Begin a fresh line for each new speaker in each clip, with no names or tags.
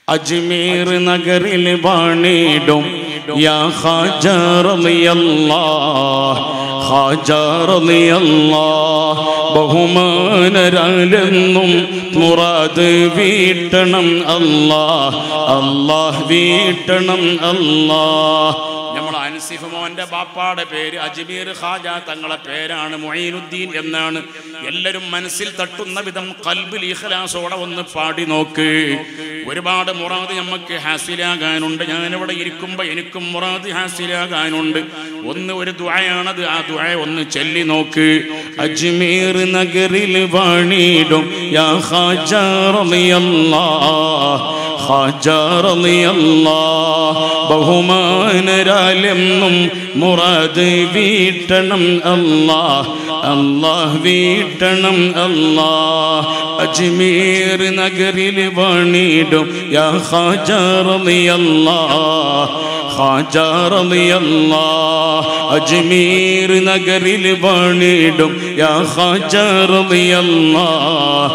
അജ്മീർ നഗറിൽ വാണിടും യാ ഖാജ റളിയല്ലാഹ് ഖാജ റളിയല്ലാഹ് ബഹുമാനരാലെന്നും മുറാദ് വീട്ടണം അല്ലാഹ് അല്ലാഹ് വീട്ടണം അല്ലാഹ് നമ്മൾ അൻസിഫ് മോന്റെ ബാപ്പാടെ പേര് അജ്മീർ ഖാജ തങ്ങളെ പേരാണ് മൊയ്നുദ്ദീൻ എന്നാണ് എല്ലാവരും മനസ്സിൽ തട്ടുന്ന വിധം കൽബിൽ ഇഖ്ലാസോടെ ഒന്ന് പാടി നോക്ക് ഒരുപാട് മുറാദ് നമുക്ക് ഹാസിലാകാനുണ്ട് ഞാനിവിടെ ഇരിക്കുമ്പോൾ എനിക്കും മുറാദ് ഹാസിലാകാനുണ്ട് ഒന്ന് ഒരു ദുആയാണത് ആ ദുആ ഒന്ന് ചൊല്ലി നോക്ക് അജ്മീർ നഗറിൽ വാണിടും യാ ഖാജ റളിയല്ലാഹ് ഖാജ റളിയല്ലാഹ് ബഹുമാനരാലെന്നും മുറാദ് വീട്ടണം അല്ലാഹ് അല്ലാഹ് വീട്ടണം അല്ലാഹ് അജ്മീർ നഗരിൽ വാണിടും യാ ഖാജ റളിയല്ലാഹ് ഖാജ റളിയല്ലാഹ് അജ്മീർ നഗരിൽ വാണിടും യാ ഖാജ റളിയല്ലാഹ്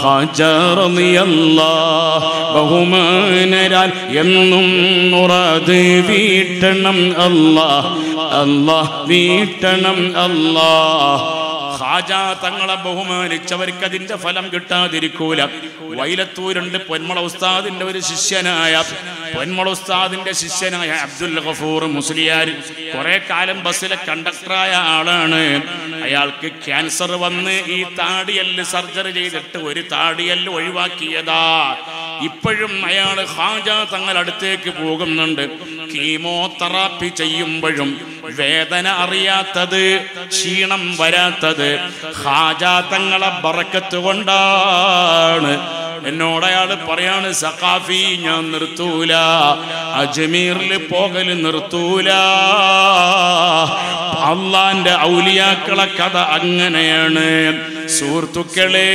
ബഹുമാനരാൽ എന്നും മുറാദ് വീട്ടണം അല്ലാഹ് അല്ലാഹ് വീട്ടണം അല്ലാഹ് ഖാജ തങ്ങളെ ബഹുമാനിച്ചവർക്ക് അതിന്റെ ഫലം കിട്ടാതിരിക്കൂല വൈലത്തൂരുണ്ട് പൊന്മള ഉസ്താദിന്റെ ഒരു ശിഷ്യനായ പൊന്മള ഉസ്താദിന്റെ ശിഷ്യനായ അബ്ദുൽ ഗഫൂർ മുസ്ലിയാർ കുറെ കാലം ബസ്സിലെ കണ്ടക്ടറായ ആളാണ് അയാൾക്ക് ക്യാൻസർ വന്ന് ഈ താടിയല്ല് സർജറി ചെയ്തിട്ട് ഒരു താടിയല്ല് ഒഴിവാക്കിയതാ ഇപ്പോഴും അയാൾ ഖാജ തങ്ങൾ അടുത്തേക്ക് പോകുന്നുണ്ട് കീമോതെറാപ്പി ചെയ്യുമ്പോഴും വേദന അറിയാത്തത് ക്ഷീണം വരാത്തത് ഖാജ തങ്ങളെ ബറക്കത്ത് കൊണ്ടാണ് എന്നോട് അയാൾ പറയാണ് സഖാഫി ഞാൻ നിർത്തൂല അജ്മീറിൽ പോകല് നിർത്തൂല അള്ളാന്റെ ഔലിയാക്കളെ കഥ അങ്ങനെയാണ് സുഹൃത്തുക്കളെ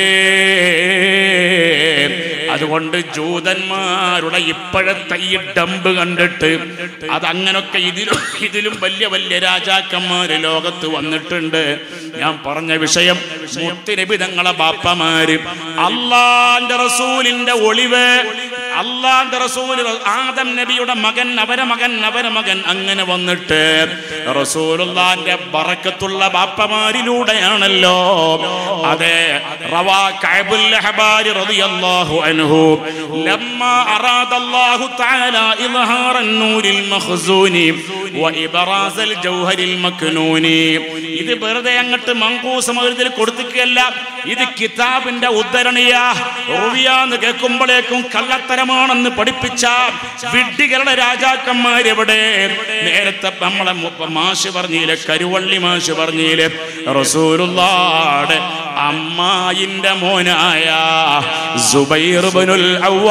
അതുകൊണ്ട് ജൂതന്മാരുടെ ഇപ്പോഴത്തെ ഈ ഡമ്പ് കണ്ടിട്ട് അതങ്ങനൊക്കെ ഇതിലും ഇതിലും വലിയ വലിയ രാജാക്കന്മാര് ലോകത്ത് വന്നിട്ടുണ്ട് ഞാൻ പറഞ്ഞ വിഷയം മുത്തിനബിതങ്ങളെ ബാപ്പമാര് അള്ളാന്റെ റസൂലിന്റെ ഒളിവ് അള്ളാന്റെ റസൂൽ ആദം നബിയുടെ മകൻ അവരെ മകൻ അവരെ മകൻ അങ്ങനെ വന്നിട്ട് റസൂലുള്ളാന്റെ ബറക്കത്തുള്ള ബാപ്പമാരിലൂടെയാണല്ലോ അതെ റവാ കഅബുൽ അഹ്ബാരി റളിയല്ലാഹു അൻഹു ലമ്മ അറാദ അല്ലാഹു തആല ഇൽഹാറൻ നൂരിൽ മഖ്സൂനി വഇബ്റാസൽ ജൗഹരിൽ മക്നൂനി ഇത് വെറുതെ അങ്ങോട്ട് മങ്കൂസമതിൽ കൊടുത്തിക്കല്ല ഇത് കിതാബിന്റെ ഉദ്ധരണിയാ റുവിയാന്ന് കേൾക്കുമ്പോഴേക്കും കള്ളത്തരമാണെന്ന് പഠിപ്പിച്ച വിഡ്ഢികളുടെ രാജാക്കന്മാരെവിടെ നേരത്തെ നമ്മളെ മു- മാഷ് പറഞ്ഞില്ലേ കരുവള്ളി മാഷ് പറഞ്ഞില്ലേ റസൂലുള്ളാടെ അമ്മായിന്റെ മോനായ സുബൈർ ബിനുൽ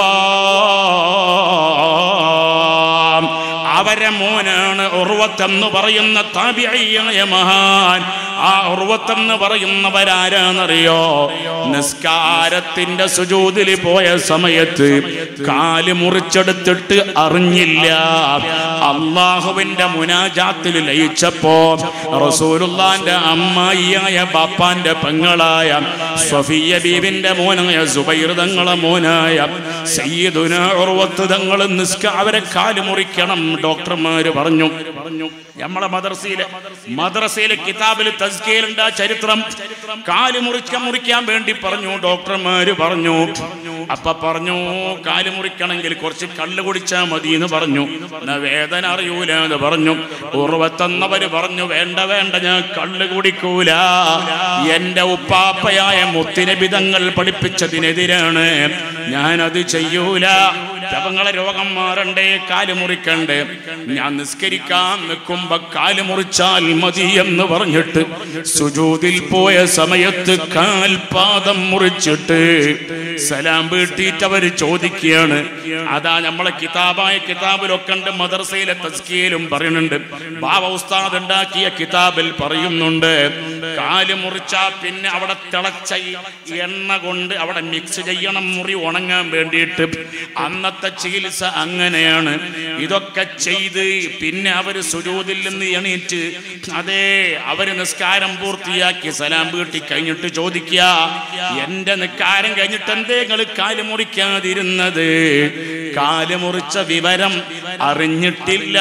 അവ്വാം അവരെ മോനാണ് ഉർവത്തെന്ന് പറയുന്ന താബിയായ മഹാൻ ആ ഉർവത്തെന്ന് പറയുന്നവരാരാന്നറിയോ നിസ്കാരത്തിന്റെ സുജൂതിൽ പോയ സമയത്ത് കാല് മുറിച്ചെടുത്തിട്ട് അറിഞ്ഞില്ല അള്ളാഹുവിന്റെ മുനാജാത്തിൽ ലയിച്ചപ്പോ റസൂലുള്ളാന്റെ അമ്മായിയായ ബാപ്പാന്റെ പെങ്ങളായ സ്വഫിയ ബീവിന്റെ മോനായ സുബൈർ തങ്ങളെ മോനായ സയ്യിദുന ഉർവത്ത് തങ്ങൾ നിസ്ക അവരെ കാല് മുറിക്കണം ഡോക്ടർമാര് പറഞ്ഞു പറഞ്ഞു നമ്മളെ മദ്രസയിലെ മദ്രസയിലെ കിതാബിൽ തസ്കയിലുണ്ട് ആ ചരിത്രം കാല് മുറിക്കാൻ മുറിക്കാൻ വേണ്ടി പറഞ്ഞു ഡോക്ടർമാര് പറഞ്ഞു അപ്പൊ പറഞ്ഞു കാല് മുറിക്കണമെങ്കിൽ കുറച്ച് കള്ള് കുടിച്ചാ മതി എന്ന് പറഞ്ഞു എന്നാ വേദന അറിയൂല എന്ന് പറഞ്ഞു ഉറവത്തെന്നവര് പറഞ്ഞു വേണ്ട വേണ്ട ഞാൻ കള്ള് കുടിക്കൂല എന്റെ ഉപ്പാപ്പയായ മുത്തിനബിതങ്ങൾ പഠിപ്പിച്ചതിനെതിരാണ് ഞാനത് ചെയ്യൂല ജപങ്ങളെ രോഗം മാറണ്ടേ കാല് മുറിക്കണ്ടേ ഞാൻ നിസ്കരിക്കാൻ നിൽക്കുമ്പോ കാല് മുറിച്ചാൽ മതി എന്ന് പറഞ്ഞിട്ട് സുജൂതിൽ പോയ സമയത്ത് കാൽപാദം മുറിച്ചിട്ട് സലാം വീട്ടിയിട്ട് അവര് ചോദിക്കുകയാണ് അതാ നമ്മളെ കിതാബായ കിതാബിലൊക്കെ ഉണ്ട് മദർസയിലെ തസ്കിയിലും പറയുന്നുണ്ട് ബാബ ഉസ്താദ് ഉണ്ടാക്കിയ കിതാബിൽ പറയുന്നുണ്ട് കാല് മുറിച്ചാ പിന്നെ അവിടെ തിളച്ച ഈ എണ്ണ കൊണ്ട് അവിടെ മിക്സ് ചെയ്യണം മുറി ഉണങ്ങാൻ വേണ്ടിയിട്ട് അന്നത്തെ ചികിത്സ അങ്ങനെയാണ് ഇതൊക്കെ ചെയ്ത് പിന്നെ അവര് സുജൂതിൽ നിന്ന് എണീറ്റ് അതേ അവര് നിസ്കാരം പൂർത്തിയാക്കി സലാം വീട്ടി കഴിഞ്ഞിട്ട് ചോദിക്കുക എന്റെ നിസ്കാരം കഴിഞ്ഞിട്ട് എന്തേ നിങ്ങൾ കാല് മുറിക്കാതിരുന്നത് കാല് മുറിച്ച വിവരം അറിഞ്ഞിട്ടില്ല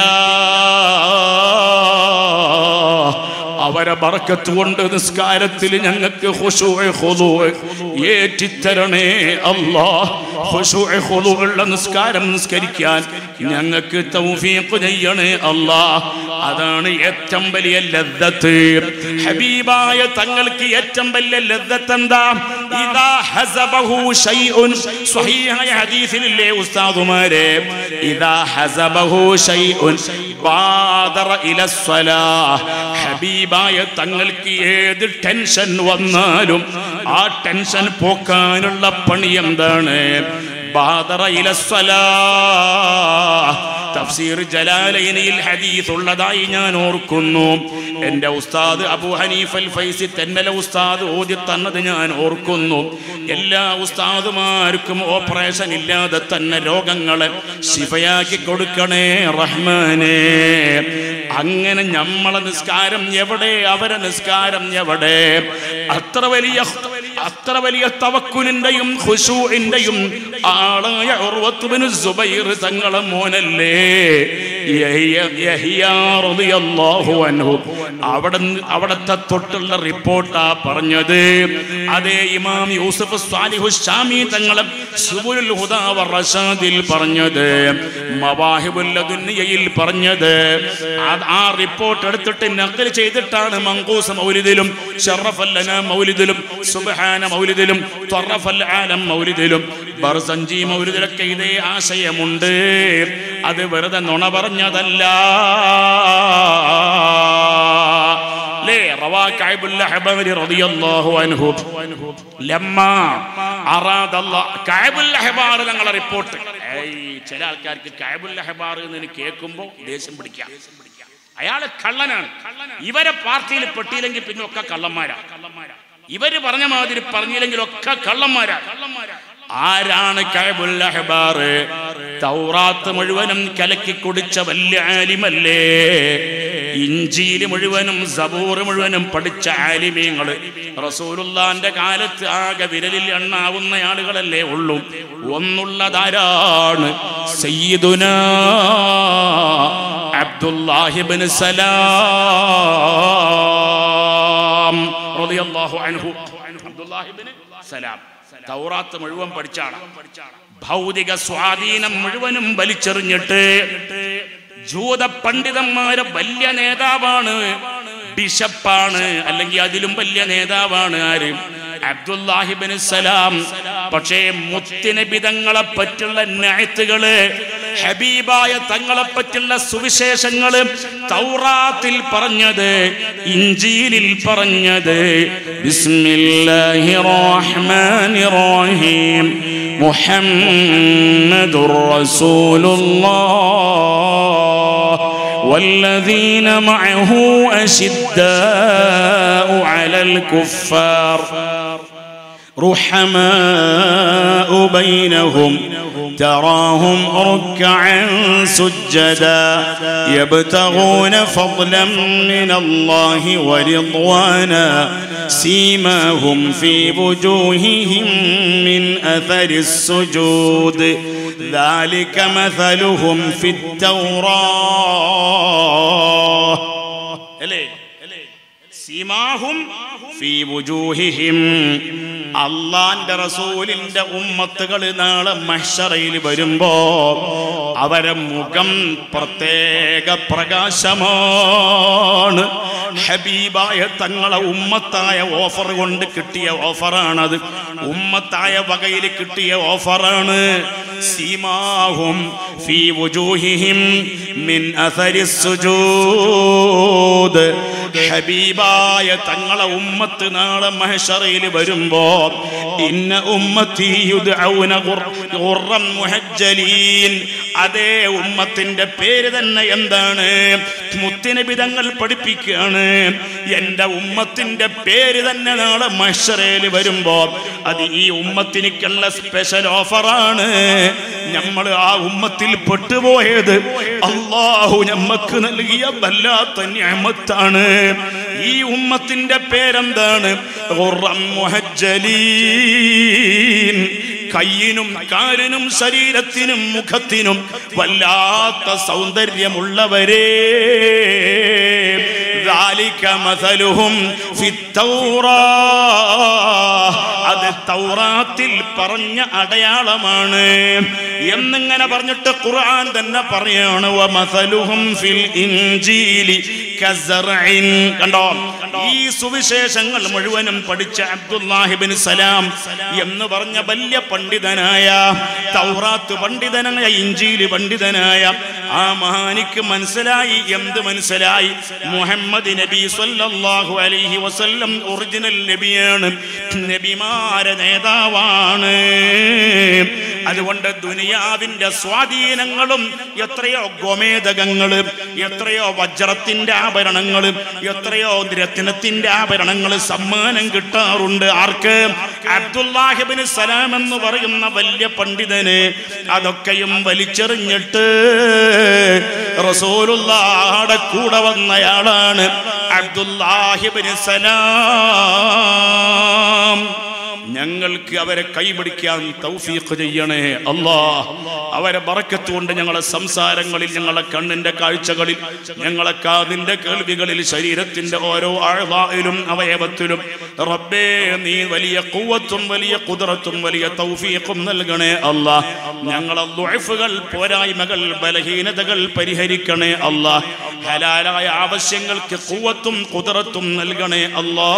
അവരെ ബർക്കത്ത് കൊണ്ട് നിസ്കാരത്തിൽ ഞങ്ങൾക്ക് ഖുശൂഅ് ഖുദൂഅ് ഏറ്റിത്തരണേ അല്ലാ ഖുശൂഅ് ഖുദൂഉള്ള നിസ്കാരം നിസ്കരിക്കാൻ ഞങ്ങൾക്ക് തൗഫീഖ് ചെയ്യണേ അല്ലാ അതാണ് ഏറ്റവും വലിയ ലദ്ദത്ത് ഹബീബായ തങ്ങൾക്ക് ഏറ്റവും വലിയ ലദ്ദത്ത് എന്താ ഇദാ ഹസബഹു ഷൈഉൻ സ്വഹീഹായ ഹദീസിലില്ലേ ഉസ്താദുമാരെ ഇദാ ഹസബഹു ഷൈഉൻ ബാദറ ഇലസ്സലാ ഹബീബായ തങ്ങൾക്ക് ഏത് ടെൻഷൻ വന്നാലും ആ ടെൻഷൻ പോക്കാനുള്ള പണി എന്താണ് ബാദറ ഇലസ്സലാ തഫ്സീർ ജലാലൈനയിൽ ഹദീസ് ഉള്ളതായി ഞാൻ ഓർക്കുന്നു എൻ്റെ ഉസ്താദ് അബു ഹനീഫൽ ഫൈസി തെന്നല ഉസ്താദ് ഓതി തന്നത് ഞാൻ ഓർക്കുന്നു എല്ലാ ഉസ്താദുമാർക്കും ഓപ്പറേഷൻ ഇല്ലാതെ തന്നെ രോഗങ്ങളെ ശിഫയാക്കി കൊടുക്കണേ റഹ്മാനേ അങ്ങനെ നമ്മളെ നിസ്കാരം എവിടെ അവരെ നിസ്കാരം എവിടെ അത്ര വലിയ അത്ര വലിയ തവക്കുലിന്റെയും ഖുശൂഇന്റെയും ആളായ ഉർവത്തുബ്നു സുബൈർ തങ്ങളെ മോനല്ലേ യഹ്യ- യഹ്യ റളിയല്ലാഹു അൻഹു അവിടെ അവിടത്തെ തൊട്ടുള്ള റിപ്പോർട്ടാ പറഞ്ഞത് അതേ ഇമാം യൂസഫ് സ്വാലിഹു ഷാമി തങ്ങളെ സുബുൽ ഹുദാ വ റഷാദിൽ പറഞ്ഞത് മവാഹിബുൽ ലദുന്നിയയിൽ പറഞ്ഞത് ആ- ആ റിപ്പോർട്ട് എടുത്തിട്ട് നഖൽ ചെയ്തിട്ടാണ് മങ്കൂസ് മൗലിദിലും ഷറഫല്ലന മൗലിദിലും സുബ്ഹാന മൗലിദിലും ത്വറഫൽ ആലം മൗലിദിലും ബർസഞ്ചി മൗലിദിലൊക്കെ ഇതേ ആശയമുണ്ട് അത് വെറുതെ നുണ പറഞ്ഞതല്ല ലേ റവാ കഅബുൽ അഹ്ബാരി റളിയല്ലാഹു അൻഹു ലമ്മാ അറാദല്ലാ കഅബുൽ അഹ്ബാർ ഞങ്ങളെ റിപ്പോർട്ട് ഏയ് ചില ആൾക്കാർക്ക് കഅബുൽ അഹ്ബാർ എന്ന് കേൾക്കുമ്പോൾ ദേഷ്യം പിടിക്കാം അയാള് കള്ളനാണ് ഇവരെ പാർട്ടിയിൽ പെട്ടിയില്ലെങ്കിൽ പിന്നെ ഒക്കെ കള്ളന്മാരാ ഇവര് പറഞ്ഞ മാതിരി പറഞ്ഞില്ലെങ്കിൽ ഒക്കെ കള്ളന്മാരാ ആരാണ് കഅബുൽ അഹ്ബാർ തൗറാത്ത് മുഴുവനും കലക്കി കുടിച്ച വലിയ ആലിമല്ലേ ഇഞ്ചിയില് മുഴുവനും സബൂർ മുഴുവനും പഠിച്ച ആലിമീങ്ങള് റസൂലുള്ളാന്റെ കാലത്ത് ആകെ വിരലിൽ എണ്ണാവുന്ന ആളുകളല്ലേ ഉള്ളൂ ഒന്നുള്ളതാരാണ് സയ്യിദുന അബ്ദുല്ലാഹിബ്നു സലാം റളിയല്ലാഹു അൻഹു അബ്ദുല്ലാഹിബ്നു സലാം തൗറാത്ത് മുഴുവൻ പഠിച്ചാണ് ഭൗതിക സ്വാധീനം മുഴുവനും വലിച്ചെറിഞ്ഞിട്ട് ജൂത പണ്ഡിതന്മാരെ വലിയ നേതാവാണ് ബിഷപ്പാണ് അല്ലെങ്കിൽ അതിലും വലിയ നേതാവാണ് ആര് അബ്ദുല്ലാഹിബിന് സലാം പക്ഷേ മുത്തിനബിതങ്ങളെ പറ്റുള്ള നായത്തുകള് ഹബീബായ തങ്ങളെ പറ്റുള്ള സുവിശേഷങ്ങള് തൗറാത്തിൽ പറഞ്ഞത് ഇഞ്ചീലിൽ പറഞ്ഞത് ബിസ്മില്ലാഹിർ റഹ്മാനിർ റഹീം മുഹമ്മദുർ റസൂലുള്ളാഹ് والذين معه أشداء على الكفار رحماء بينهم تراهم ركعا سجدا يبتغون فضلا من الله ورضوانا سيماهم في وجوههم من أثر السجود ذلك مثلهم في التوراة സീമാഹും ഫീ വുജൂഹിഹിം അള്ളാന്റെ റസൂലിന്റെ ഉമ്മത്തുകൾ നാളെ മഹ്ശറയിൽ വരുമ്പോ അവരെ മുഖം പ്രത്യേക പ്രകാശമാണ് ഹബീബായ തങ്ങളെ ഉമ്മത്തായ ഓഫർ കൊണ്ട് കിട്ടിയ ഓഫറാണത് ഉമ്മത്തായ വകയിൽ കിട്ടിയ ഓഫറാണ് സീമാഹും ഫീ വുജൂഹിഹിം മിൻ അസരി സുജൂദ് ഹബീബായ തങ്ങളെ ഉമ്മത്ത് നാളെ മഹശറയിൽ വരുമ്പോ ഇന്ന ഉമ്മത്തി യുദ്ഔന ഖുർറൻ മുഹജ്ജലീൻ അതേ ഉമ്മത്തിന്റെ പേര് തന്നെ എന്താണ് മുത്തിനബി തങ്ങൾ പഠിപ്പിക്കുകയാണ് എന്റെ ഉമ്മത്തിന്റെ പേര് തന്നെ നാളെ മഹശറയിൽ വരുമ്പോ അത് ഈ ഉമ്മത്തിനിക്കുള്ള സ്പെഷ്യൽ ഓഫറാണ് നമ്മൾ ആ ഉമ്മത്തിൽ പെട്ടുപോയത് അള്ളാഹു നമ്മക്ക് നൽകിയ വല്ലാത്ത ഞാമത്താണ് ഈ ഉമ്മത്തിന്റെ പേരെന്താണ് ഖുർറൻ മുഹജ്ജലീൻ കയ്യിനും കാലിനും ശരീരത്തിനും മുഖത്തിനും വല്ലാത്ത സൗന്ദര്യമുള്ളവരെ ذلك مثلهم في التوراة അത് തൗറാത്തിൽ പറഞ്ഞ അടയാളമാണ് എന്നിങ്ങനെ പറഞ്ഞിട്ട് ഖുർആൻ തന്നെ പറയാണ് വമസലുഹും ഫിൽ ഇൻജീലി കസറഇൻ കണ്ടോ ഈ സുവിശേഷങ്ങൾ മുഴുവനും പഠിച്ച അബ്ദുല്ലാഹിബിൻ സലാം എന്ന് പറഞ്ഞ വലിയ പണ്ഡിതനായ തൗറാത്ത് പണ്ഡിതനായ ഇഞ്ചീലി പണ്ഡിതനായ ആ മഹാനിക്ക് മനസ്സിലായി എന്ത് മനസ്സിലായി മുഹമ്മദ് നബി സല്ലല്ലാഹു അലൈഹി വസല്ലം ഒറിജിനൽ നബിയാണ് നബിമാരെ നേതാവാണ് അതുകൊണ്ട് ദുനിയാവിന്റെ സ്വാധീനങ്ങളും എത്രയോ ഗോമേതകങ്ങൾ എത്രയോ വജ്രത്തിന്റെ ആഭരണങ്ങൾ എത്രയോ രത്നത്തിന്റെ ആഭരണങ്ങൾ സമ്മാനം കിട്ടാറുണ്ട് ആർക്ക് അബ്ദുല്ലാഹിബിന് സലാം എന്ന് പറയുന്ന വലിയ പണ്ഡിതന് അതൊക്കെയും വലിച്ചെറിഞ്ഞിട്ട് റസൂലുള്ളാടെ കൂടെ വന്നയാളാണ് അബ്ദുല്ലാഹിബിന് സലാം ഞങ്ങൾക്ക് അവരെ കൈപിടിക്കാൻ തൗഫീഖ് ചെയ്യണേ അല്ലാ അവരെ ബറക്കത്ത് കൊണ്ട് ഞങ്ങളെ സംസാരങ്ങളിൽ ഞങ്ങളെ കണ്ണിന്റെ കാഴ്ചകളിൽ ഞങ്ങളെ കാതിന്റെ കേൾവികളിൽ ശരീരത്തിന്റെ ഓരോ ആഴ്വായിലും അവയവത്തിലും റബ്ബേ നീ വലിയ കൂവത്തും വലിയ കുതിരത്തും വലിയ തൗഫീഖും നൽകണേ അല്ലാ ഞങ്ങളെ ദുഅഫുകൾ പോരായ്മകൾ ബലഹീനതകൾ പരിഹരിക്കണേ അല്ലാ ഹലാലായ ആവശ്യങ്ങൾക്ക് കൂവത്തും കുതിരത്തും നൽകണേ അല്ലാ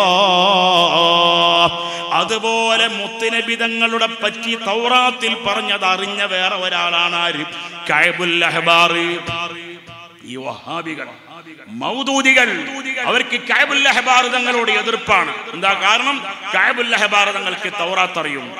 അതുപോലെ മുത്തുനബിതങ്ങളുടെ പറ്റി തൗറാത്തിൽ പറഞ്ഞത് അറിഞ്ഞ വേറെ ഒരാളാണ് ആര് കൈബുൽ അഹ്ബാർ ഈ വഹാബികൾ മൗദൂദികൾ അവർക്ക് കൈബുൽ അഹ്ബാർ തങ്ങളോട് എതിർപ്പാണ് എന്താ കാരണം കൈബുൽ അഹ്ബാർ തങ്ങൾക്ക് തൗറാത്ത് അറിയും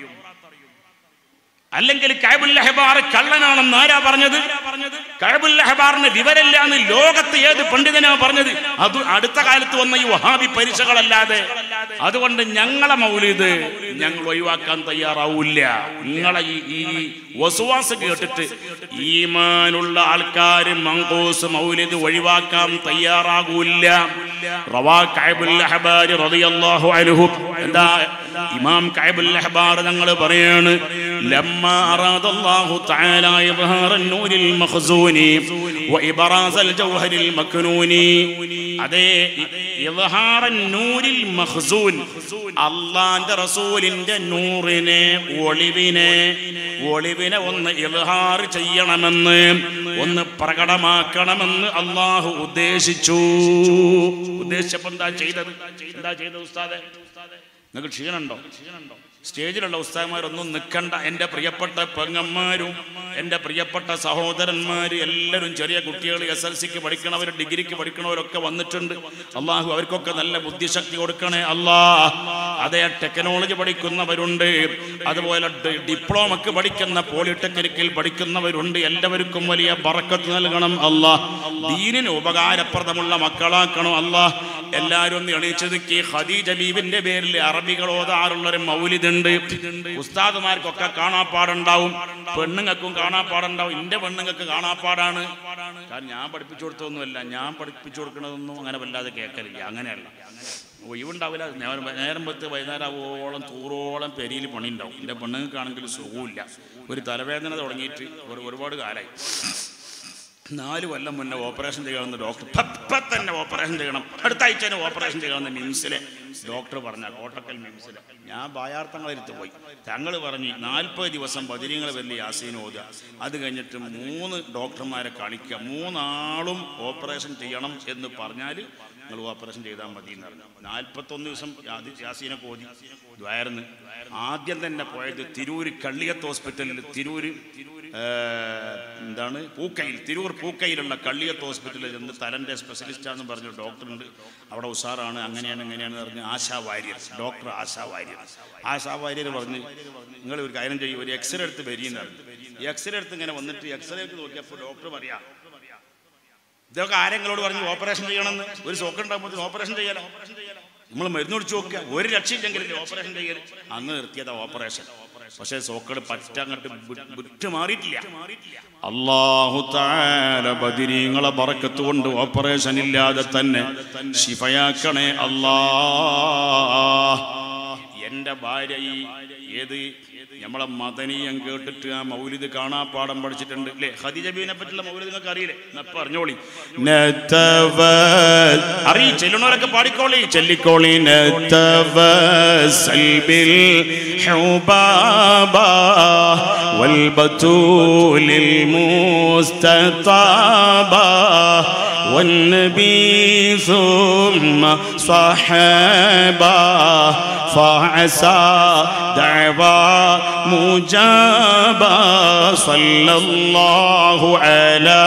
അല്ലെങ്കിൽ കൈബുൽ അഹ്ബാർ കള്ളനാണെന്ന് ആരാ പറഞ്ഞത് കൈബുൽ അഹ്ബാറിന് വിവരമില്ല എന്ന് ലോകത്ത് ഏത് പണ്ഡിതനാ പറഞ്ഞത് അത് അടുത്ത കാലത്ത് വന്ന ഈ വഹാബി പരീക്ഷകളല്ലാതെ അതുകൊണ്ട് ഞങ്ങളെ മൗലിദ് ഞങ്ങൾ ഒഴിവാക്കാൻ തയ്യാറാവൂല നിങ്ങളെ ഈ ഈ വസുവാസ് കേട്ടിട്ട് ഈമാനുള്ള ആൾക്കാർ മങ്കൂസ് മൗലിദ് ഒഴിവാക്കാൻ തയ്യാറാകൂല റവാ കൈബുൽ അഹ്ബാർ റളിയല്ലാഹു അൻഹു എന്താ ഇമാം കൈബുൽ അഹ്ബാർ തങ്ങൾ പറയാണ് ലമ്മ അറാദ അല്ലാഹു തആല ഇബ്ഹാറൻ നൂരിൽ മഖ്സൂനി വഇബ്റാസൽ ജൗഹരിൽ മക്നൂനി അതേ ഇബ്ഹാറൻ നൂരിൽ മഖ്സൂൻ അല്ലാഹുവിന്റെ റസൂലിന്റെ നൂറിനെ ഒളിവിനെ ഒളിവിനെ ഒന്ന് ഇൽഹാർ ചെയ്യണമെന്ന് ഒന്ന് പ്രകടമാക്കണമെന്ന് അള്ളാഹു ഉദ്ദേശിച്ചു ഉദ്ദേശിച്ചപ്പോ എന്താ ചെയ്തത് എന്താ ചെയ്തത് ഉസ്താദെ നിങ്ങൾക്ക് ക്ഷീണുണ്ടോ സ്റ്റേജിലുള്ള ഉസ്താദന്മാരൊന്നും നിൽക്കണ്ട എൻ്റെ പ്രിയപ്പെട്ട പെങ്ങന്മാരും എൻ്റെ പ്രിയപ്പെട്ട സഹോദരന്മാർ എല്ലാവരും ചെറിയ കുട്ടികൾ എസ് എൽ സിക്ക് പഠിക്കണവർ ഡിഗ്രിക്ക് പഠിക്കണവരൊക്കെ വന്നിട്ടുണ്ട് അള്ളാഹു അവർക്കൊക്കെ നല്ല ബുദ്ധിശക്തി കൊടുക്കണേ അല്ലാ അതേ ടെക്നോളജി പഠിക്കുന്നവരുണ്ട് അതുപോലെ ഡി- ഡിപ്ലോമക്ക് പഠിക്കുന്ന പോളിടെക്നിക്കിൽ പഠിക്കുന്നവരുണ്ട് എല്ലാവർക്കും വലിയ ബറക്കത്ത് നൽകണം അല്ലാ ദീനിന് ഉപകാരപ്രദമുള്ള മക്കളാക്കണം അല്ലാ എല്ലാവരും ഒന്ന് എണീച്ചു നിൽക്കി ഖദീജ ബീബിന്റെ പേരിൽ അറബികൾ ഓതാറുള്ള ഒരു മൗലിദുണ്ട് ഉസ്താദുമാർക്കൊക്കെ കാണാപ്പാടുണ്ടാവും പെണ്ണുങ്ങൾക്കും കാണാപ്പാടുണ്ടാവും എന്റെ പെണ്ണുങ്ങൾക്ക് കാണാപ്പാടാണ് കാരണം ഞാൻ പഠിപ്പിച്ചു കൊടുത്തൊന്നുമല്ല ഞാൻ പഠിപ്പിച്ചു കൊടുക്കണതൊന്നും അങ്ങനെ വല്ലാതെ കേൾക്കലില്ല അങ്ങനെയല്ല ഒഴിവുണ്ടാവില്ല നേരം നേരം പത്ത് വൈകുന്നേരം ആവോളം തൂറോളം പെരിയിൽ പണിയുണ്ടാവും എൻ്റെ പെണ്ണുങ്ങൾക്കാണെങ്കിൽ സുഖമില്ല ഒരു തലവേദന തുടങ്ങിയിട്ട് ഒരു ഒരുപാട് കാലമായി നാല് കൊല്ലം മുന്നേ ഓപ്പറേഷൻ ചെയ്യണമെന്ന് ഡോക്ടർ ഇപ്പം തന്നെ ഓപ്പറേഷൻ ചെയ്യണം അടുത്ത ആഴ്ച തന്നെ ഓപ്പറേഷൻ ചെയ്യണമെന്ന് മിംസിലെ ഡോക്ടർ പറഞ്ഞ കോട്ടക്കൽ മിംസിലെ ഞാൻ ബായാർത്ഥങ്ങളെടുത്ത് പോയി തങ്ങൾ പറഞ്ഞു നാൽപ്പത് ദിവസം ബദിരിങ്ങൾ വലിയ യാസീൻ ഓതുക അത് കഴിഞ്ഞിട്ട് മൂന്ന് ഡോക്ടർമാരെ കാണിക്കുക മൂന്നാളും ഓപ്പറേഷൻ ചെയ്യണം എന്ന് പറഞ്ഞാൽ നിങ്ങൾ ഓപ്പറേഷൻ ചെയ്താൽ മതി എന്ന് പറഞ്ഞു നാൽപ്പത്തൊന്ന് ദിവസം യാതി- യാസീനൊക്കെ ഓതി ദ്വായർന്ന് ആദ്യം തന്നെ പോയത് തിരൂര് കള്ളിയത്ത് ഹോസ്പിറ്റലിൽ തിരൂര് ഏഹ്, എന്താണ് പൂക്കയിൽ തിരൂർ പൂക്കയിലുള്ള കള്ളിയത്ത് ഹോസ്പിറ്റലിൽ ചെന്ന് തലൻ്റെ സ്പെഷ്യലിസ്റ്റാന്ന് പറഞ്ഞ ഡോക്ടറുണ്ട് അവിടെ ഉഷാറാണ് അങ്ങനെയാണ് ഇങ്ങനെയാണെന്ന് പറഞ്ഞ് ആശാ വാര്യർ ഡോക്ടർ ആശാ വാര്യർ ആശാ വാര്യർ പറഞ്ഞ് നിങ്ങൾ ഒരു കാര്യം ചെയ്യും ഒരു എക്സ്റേ എടുത്ത് വരിയെന്ന് പറഞ്ഞു ഈ എക്സ്റേ എടുത്ത് ഇങ്ങനെ വന്നിട്ട് എക്സ്റേക്ക് നോക്കിയപ്പോൾ ഡോക്ടർ പറയാം ഇതൊക്കെ ആരെങ്കിലോട് പറഞ്ഞു ഓപ്പറേഷൻ ചെയ്യണമെന്ന് ഒരു സോക്ക് ഉണ്ടാകുമ്പോൾ ഓപ്പറേഷൻ ചെയ്യാലോ നമ്മൾ മരുന്ന് കുടിച്ച് നോക്കുക ഒരു രക്ഷയില്ലെങ്കിലും ഓപ്പറേഷൻ ചെയ്യൽ അന്ന് നിർത്തിയതാ ഓപ്പറേഷൻ പക്ഷേ സോക്കള് പറ്റങ്ങട്ട് വിട്ട് മാറിയിട്ടില്ല അള്ളാഹു താല ബദിരീങ്ങളെ ബറക്കത്ത് കൊണ്ട് ഓപ്പറേഷൻ ഇല്ലാതെ തന്നെ ശിഫയാക്കണേ അല്ലാ എന്റെ ഭാര്യ ഈ ഏത് നമ്മളെ മദനീയം കേട്ടിട്ട് ആ മൗലിദ് കാണാപ്പാടം പഠിച്ചിട്ടുണ്ട് അല്ലേ ഖദീജ ബീവിനെ പറ്റിയുള്ള മൗലിദ് നിങ്ങൾക്ക് അറിയില്ലേ എന്നാ പറഞ്ഞോളി അറിയി ചെല്ലുന്നവരൊക്കെ പാടിക്കോളി ചെല്ലിക്കോളി نتوسل بالحبابة والبتول المستطابة والنبي ثم صحابة فعسى دعوى مجابة صلى الله على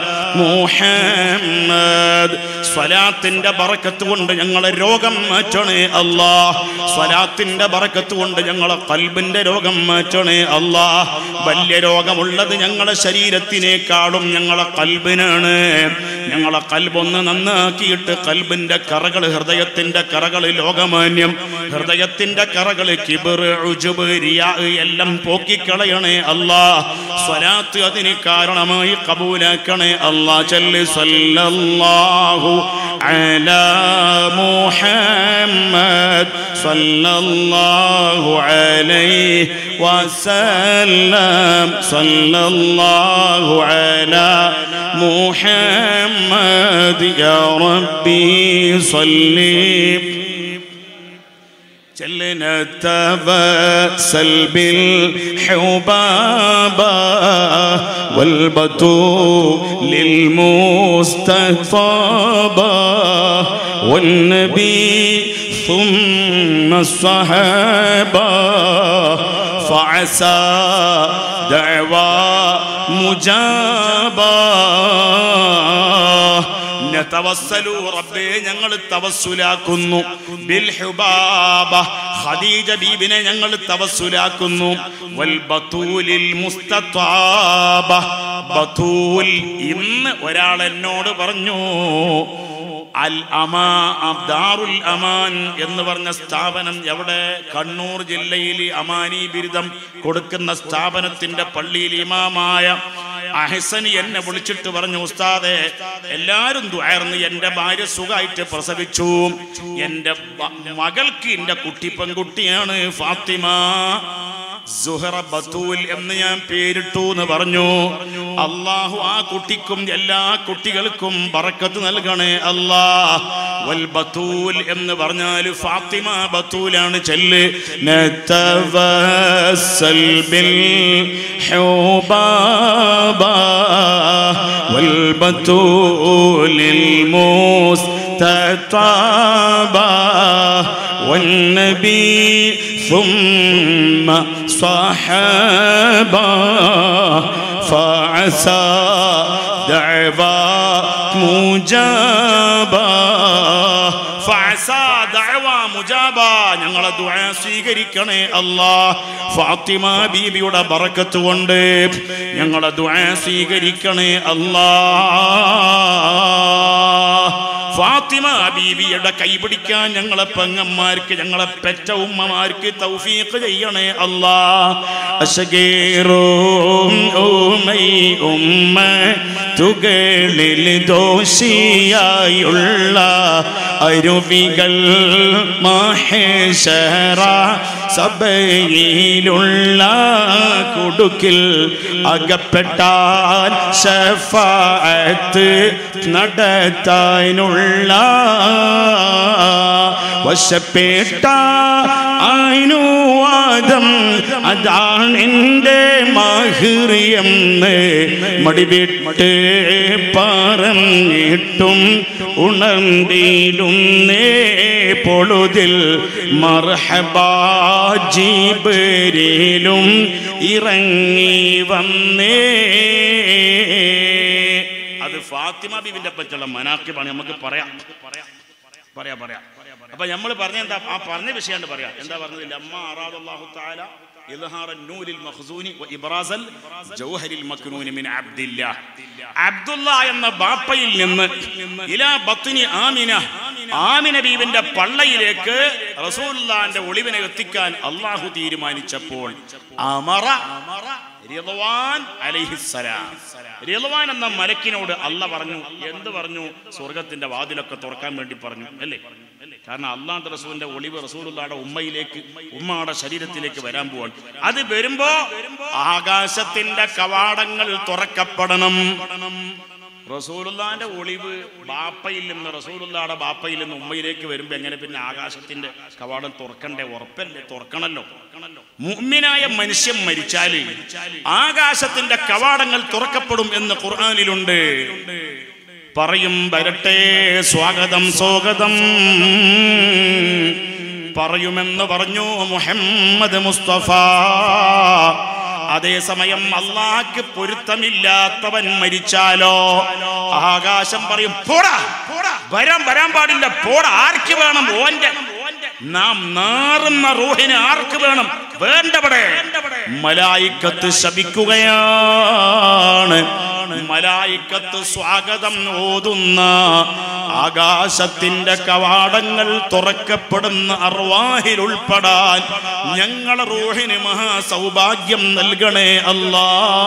മുഹമ്മദ് സ്വലാത്തിന്റെ ബറക്കത്ത് കൊണ്ട് ഞങ്ങളെ രോഗം മാറ്റണേ അല്ലാ സ്വലാത്തിന്റെ ബറക്കത്ത് കൊണ്ട് ഞങ്ങളെ കൽബിന്റെ രോഗം മാറ്റണേ അല്ലാ വലിയ രോഗമുള്ളത് ഞങ്ങളെ ശരീരത്തിനേക്കാളും ഞങ്ങളെ കൽബിനാണ് ഞങ്ങളെ കൽബൊന്ന് നന്നാക്കിയിട്ട് കൽബിന്റെ കറകൾ ഹൃദയത്തിന്റെ കറകൾ ലോകമാന്യം ഹൃദയത്തിന്റെ കറകൾ കിബിർ ഉജുബ് റിയാ എല്ലാം പോക്കിക്കളയണേ അല്ലാ സ്വലാത്ത് അതിന് കാരണമായി കബൂലാക്കണേ അല്ലാ ചൊല്ലി സല്ലല്ലാഹു അലാ മുഹമ്മദ് സല്ലല്ലാഹു അലൈഹി വസല്ലം സല്ലല്ലാഹു അലാ മുഹമ്മദ് യാ റബ്ബി സല്ലി جلنا تبسل بالحبابة والبتول المستفابة والنبي ثم الصحابة فعسى دعوى مجابة നതവസ്സലു റബ്ബേ ഞങ്ങൾ തവസ്സുലാക്കുന്നു ബിൽ ഹുബാബ ഖദീജ ബീബിനെ ഞങ്ങൾ തവസ്സുലാക്കുന്നു വൽ ബതൂലിൽ മുസ്തത്വാബ ബതൂൽ ഇന്ന് ഒരാൾ എന്നോട് പറഞ്ഞു അൽ അമാ ദാറുൽ അമാൻ എന്ന് പറഞ്ഞ സ്ഥാപനം എവിടെ കണ്ണൂർ ജില്ലയിൽ അമാനി ബിരുദം കൊടുക്കുന്ന സ്ഥാപനത്തിന്റെ പള്ളിയിൽ ഇമാമായ അഹസനി എന്നെ വിളിച്ചിട്ട് പറഞ്ഞു ഉസ്താദെ എല്ലാരും ദ്വാർന്ന് എന്റെ ഭാര്യ സുഖമായിട്ട് പ്രസവിച്ചു എന്റെ ബ- മകൾക്ക് എന്റെ കുട്ടി പെൺകുട്ടിയാണ് ഫാത്തിമ സുഹറ ബത്തൂൽ എന്ന് ഞാൻ പേരിട്ടു എന്ന് പറഞ്ഞു അള്ളാഹു ആ കുട്ടിക്കും എല്ലാ കുട്ടികൾക്കും ബറക്കത്ത് നൽകണേ അല്ലാ വൽ ബത്തൂൽ എന്ന് പറഞ്ഞാൽ ഫാത്തിമ ബത്തൂലാണ് ചെല്ല് നതവസ്സൽ ബിൽ ഹുബാബ വൽ ബത്തൂലിൽ മുസ്തതാബ والنبي ثم صحابة فعسى دعوى مجابة فعسى دعوى مجابة ഞങ്ങളെ ദുആ സ്വീകരിക്കണേ അല്ലാ ഫാത്തിമ ബീബിയുടെ ബറക്കത്ത് കൊണ്ട് ഞങ്ങളെ ദുആ സ്വീകരിക്കണേ അല്ലാ ഫാത്തിമ ബീവിയുടെ കൈപിടിക്കാൻ ഞങ്ങളെ പെങ്ങന്മാർക്ക് ഞങ്ങളെ പെറ്റ ഉമ്മമാർക്ക് തൗഫീഖ് ചെയ്യണേ അല്ലാ അശകേറും ഓമൈ ഉമ്മ തുകളിൽ ദോഷിയായുള്ള അരുവികൾ മഹേശ്വര സഭയിലുള്ള കുടുക്കിൽ അകപ്പെട്ടാൽ ഷഫാഅത്ത് നടത്താനുള്ള വശപ്പേട്ട അനുവാദം അതാണെൻ്റെ മാഹിറിയെന്ന് മടിവിട്ട് പറഞ്ഞിട്ടും ഉണർന്നിടുന്നേ പൊളുതിൽ മർഹബാജീബരിലും ഇറങ്ങി വന്നേ അത് ഫാത്തിമ ബീവിന്റെ പറ്റുള്ള മനാക്കിബാണ് നമുക്ക് പറയാം പറയാം പറയാം അപ്പൊ നമ്മൾ പറഞ്ഞ എന്താ ആ പറഞ്ഞ വിഷയമാണ് പറയാം എന്താ പറഞ്ഞത് അമ്മ അറാദല്ലാഹു തആല ഇൽഹാറ നൂരിൽ മഖ്സൂനി വ ഇബ്റാസൽ ജൗഹരിൽ മക്നൂനി മിൻ അബ്ദില്ല അബ്ദുല്ല എന്ന ബാപ്പയിൽ നിന്ന് ഇലാ ബത്നി ആമിന ആമിന ബീവിന്റെ പള്ളയിലേക്ക് റസൂലുള്ളാന്റെ ഒളിവിനെ എത്തിക്കാൻ അള്ളാഹു തീരുമാനിച്ചപ്പോൾ അമറ റിദ്വാൻ അലൈഹിസ്സലാം റിദ്വാൻ എന്ന മലക്കിനോട് അല്ല പറഞ്ഞു എന്ത് പറഞ്ഞു സ്വർഗത്തിന്റെ വാതിലൊക്കെ തുറക്കാൻ വേണ്ടി പറഞ്ഞു അല്ലേ അല്ലേ കാരണം അള്ളാഹ് റസൂലിന്റെ ഒളിവ് റസൂലുള്ളാടെ ഉമ്മയിലേക്ക് ഉമ്മയുടെ ശരീരത്തിലേക്ക് വരാൻ പോവാണ് അത് വരുമ്പോ ആകാശത്തിന്റെ കവാടങ്ങൾ തുറക്കപ്പെടണം റസൂലുള്ളാന്റെ ഒളിവ് ബാപ്പയിൽ നിന്ന് റസൂലുള്ളാടെ ബാപ്പയിൽ നിന്ന് ഉമ്മയിലേക്ക് വരുമ്പോ എങ്ങനെ പിന്നെ ആകാശത്തിന്റെ കവാടം തുറക്കണ്ടേ ഉറപ്പല്ലേ തുറക്കണല്ലോ മുഅ്മിനായ മനുഷ്യൻ മരിച്ചാല് ആകാശത്തിന്റെ കവാടങ്ങൾ തുറക്കപ്പെടും എന്ന് ഖുർആനിലുണ്ട് പറയും വരട്ടെ സ്വാഗതം സ്വാഗതം പറയുമെന്ന് പറഞ്ഞു മുഹമ്മദ് മുസ്തഫ അതേസമയം അള്ളാഹ്ക്ക് പൊരുത്തമില്ലാത്തവൻ മരിച്ചാലോ ആകാശം പറയും പോടാ വരാൻ വരാൻ പാടില്ല പോടാ ആർക്ക് വേണം ഓന്റെ നാം നാറുന്ന റൂഹിന് ആർക്ക് വേണം വേണ്ടവിടെ മലായിക്കത്ത് ശപിക്കുകയാണ് മലായിക്കത്ത് സ്വാഗതം ഓതുന്ന ആകാശത്തിന്റെ കവാടങ്ങൾ തുറക്കപ്പെടുന്ന അർവാഹിൽ ഉൾപ്പെടാൻ ഞങ്ങളെ റൂഹിന് മഹാസൗഭാഗ്യം നൽകണേ അല്ലാ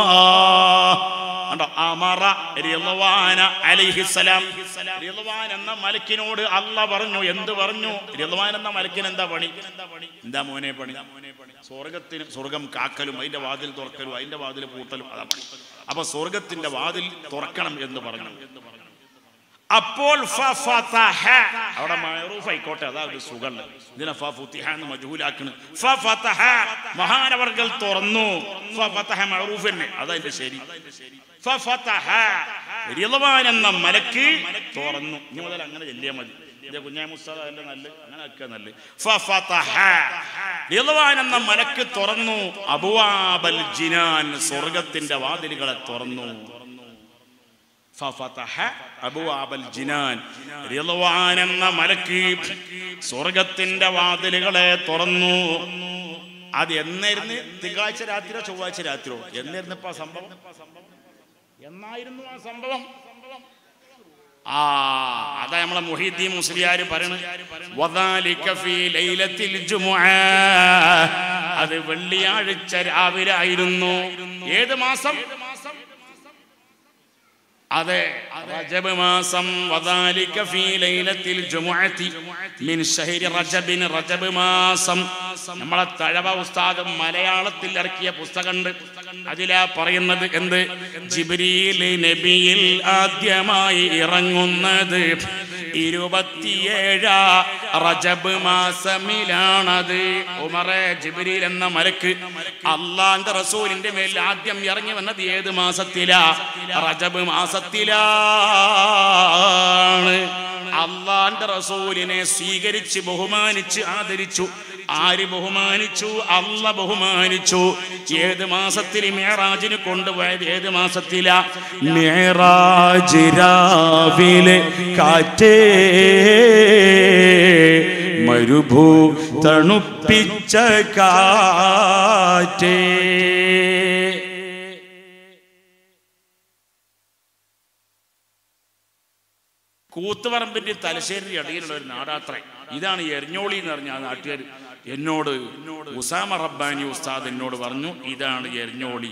കണ്ടോ അമറ റിളവാന അലൈഹിസ്സലാം റിളവാൻ എന്ന മലക്കിനോട് അല്ല പറഞ്ഞു എന്ത് പറഞ്ഞു റിളവാൻ എന്ന മലക്കിന് എന്താ പണി എന്താ മോനെ പണി സ്വർഗത്തിന് സ്വർഗം കാക്കലും അതിന്റെ വാതിൽ തുറക്കലും അതിന്റെ വാതിൽ പൂട്ടലും അതാ പണി അപ്പൊ സ്വർഗത്തിന്റെ വാതിൽ തുറക്കണം എന്ന് പറഞ്ഞു അപ്പോൾ ഫഫതഹ. അവിടെ മഅറൂഫ് ആയിക്കോട്ടെ അതാ ഒരു സുഖം ഇതിനെ ഫഫുതിഹ എന്ന് മജ്ഹൂലാക്കണ് ഫഫതഹ. മഹാനവർകൾ തുറന്നു ഫഫതഹ മഅറൂഫ് തന്നെ അതതിന്റെ ശരി ഫഫതഹ. റിളവാൻ എന്ന മലക്ക് തുറന്നു ഇനി മുതൽ അങ്ങനെ ചെല്ലിയാ മതി എന്റെ കുഞ്ഞാമുസ്താദ് അതിന്റെ നല്ല അങ്ങനെ ആക്കുക നല്ല ഫഫതഹ. റിളവാൻ എന്ന മലക്ക് തുറന്നു അബുവാബൽ ജിനാൻ സ്വർഗത്തിന്റെ വാതിലുകളെ തുറന്നു ഫഫതഹ അബുവാബൽ ജിനാൻ റിളവാൻ എന്ന മലക്ക് സ്വർഗത്തിന്റെ വാതിലുകളെ തുറന്നു അത് എന്നായിരുന്നു തിങ്കളാഴ്ച രാത്രിയോ ചൊവ്വാഴ്ച രാത്രിയോ എന്നായിരുന്നു ഇപ്പൊ ആ സംഭവം എന്നായിരുന്നു ആ സംഭവം ആ അതാ നമ്മളെ മുഹീദ്ദീൻ മുസ്ലിയാർ പറയണ വദാലിക ഫീ ലൈലത്തിൽ ജുമുഅ അത് വെള്ളിയാഴ്ച രാവിലെ ആയിരുന്നു ഏത് മാസം അതെ റജബ് മാസം വദാലിക ഫീ ലൈലത്തിൽ ജുമുഅത്തി മിൻ ഷഹരി റജബിൻ റജബ് മാസം നമ്മളെ തഴവ ഉസ്താദ് മലയാളത്തിൽ ഇറക്കിയ പുസ്തകമുണ്ട് അതിലാ പറയുന്നത് എന്ത് ജിബ്രീൽ നബിയിൽ ആദ്യമായി ഇറങ്ങുന്നത് ഇരുപത്തിയേഴ റജബ് മാസമിലാണത് ഉമറെ ജിബ്രീൽ എന്ന മലക്ക് അള്ളാന്റെ റസൂലിന്റെ മേൽ ആദ്യം ഇറങ്ങി വന്നത് ഏത് മാസത്തിലാ റജബ് മാസത്തിലാണ് അള്ളാന്റെ റസൂലിനെ സ്വീകരിച്ച് ബഹുമാനിച്ച് ആദരിച്ചു ആര് ബഹുമാനിച്ചു അല്ല ബഹുമാനിച്ചു ഏത് മാസത്തിൽ മേറാജിന് കൊണ്ടുപോയത് ഏത് മാസത്തിലാ
മേറാജ് രാവിലെ കാറ്റേ മരുഭൂ തണുപ്പിച്ച കാറ്റേ
കൂത്തുപറമ്പിന്റെ തലശ്ശേരി ഇടയിലുള്ള ഒരു നാടാത്ര ഇതാണ് എരഞ്ഞോളി എന്ന് പറഞ്ഞ ആ നാട്ടുകാർ എന്നോട് ഉസാമ റബ്ബാനി ഉസ്താദ് എന്നോട് പറഞ്ഞു ഇതാണ് എരഞ്ഞോളി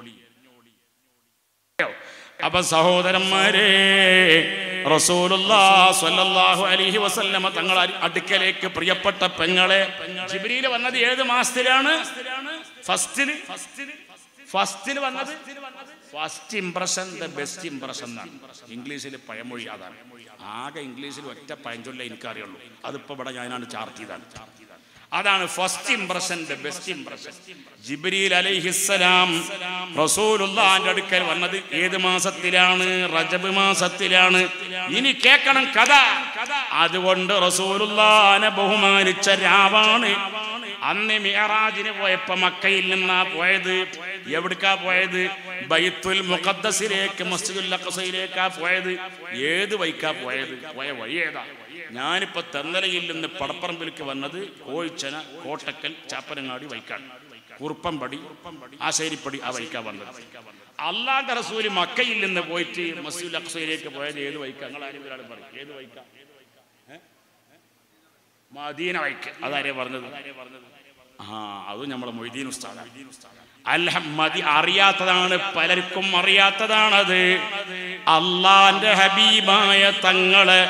അപ്പൊ സഹോദരന്മാരെ റസൂലുള്ളാ സ്വല്ലല്ലാഹു അലൈഹി വസല്ലമ തങ്ങൾ അടുക്കലേക്ക് പ്രിയപ്പെട്ട പെങ്ങളെ ജിബ്രീൽ വന്നത് ഏത് മാസത്തിലാണ് ഫസ്റ്റിന് ഫസ്റ്റിന് വന്നത് first impression the best impression എന്നാണ് ഇംഗ്ലീഷിൽ പഴമൊഴി അതാണ് ആകെ ഇംഗ്ലീഷിൽ ഒറ്റ പഴഞ്ചൊല്ല എനിക്കറിയുള്ളൂ അതിപ്പോ ഇവിടെ ഞാനാണ് ചാർത്തിയതാണ് അതാണ് first impression the best impression ജിബ്രീൽ അലൈഹിസ്സലാം റസൂലുള്ളാന്റെ അടുക്കൽ വന്നത് ഏത് മാസത്തിലാണ് റജബ് മാസത്തിലാണ് ഇനി കേൾക്കണം കഥ അതുകൊണ്ട് റസൂലുള്ളാനെ ബഹുമാനിച്ച രാവാണ് അന്ന് മിയറാജിന് പോയപ്പോ മക്കയിൽ നിന്നാ പോയത് എവിടേക്കാ പോയത് ബൈത്തുൽ മുഖദ്ദസിലേക്ക് മസ്ജിദുൽ അഖസയിലേക്കാ പോയത് ഏത് വൈക്കാ പോയത് പോയ വഴി ഏതാ ഞാനിപ്പോ തെന്നലയിൽ നിന്ന് പടപ്പറമ്പിലേക്ക് വന്നത് കോഴിച്ചന കോട്ടക്കൽ ചാപ്പനങ്ങാടി വൈക്കാണ് കുറുപ്പംപടി ആശേരിപ്പടി ആ വൈക്കാ വന്നത് അള്ളാന്റെ റസൂല് മക്കയിൽ നിന്ന് പോയിട്ട് മസ്ജിദുൽ അഖസയിലേക്ക് പോയത് ഏത് വൈക്കാ നിങ്ങൾ ആരും ഒരാൾ പറയും ഏത് വൈക്കാ മദീന വൈക്ക് അതാരെ പറഞ്ഞത് ആ അത് നമ്മളെ മൊയ്തീൻ ഉസ്താദ് അല്ല മതി അറിയാത്തതാണ് പലർക്കും അറിയാത്തതാണത് അള്ളാന്റെ ഹബീബായ തങ്ങള്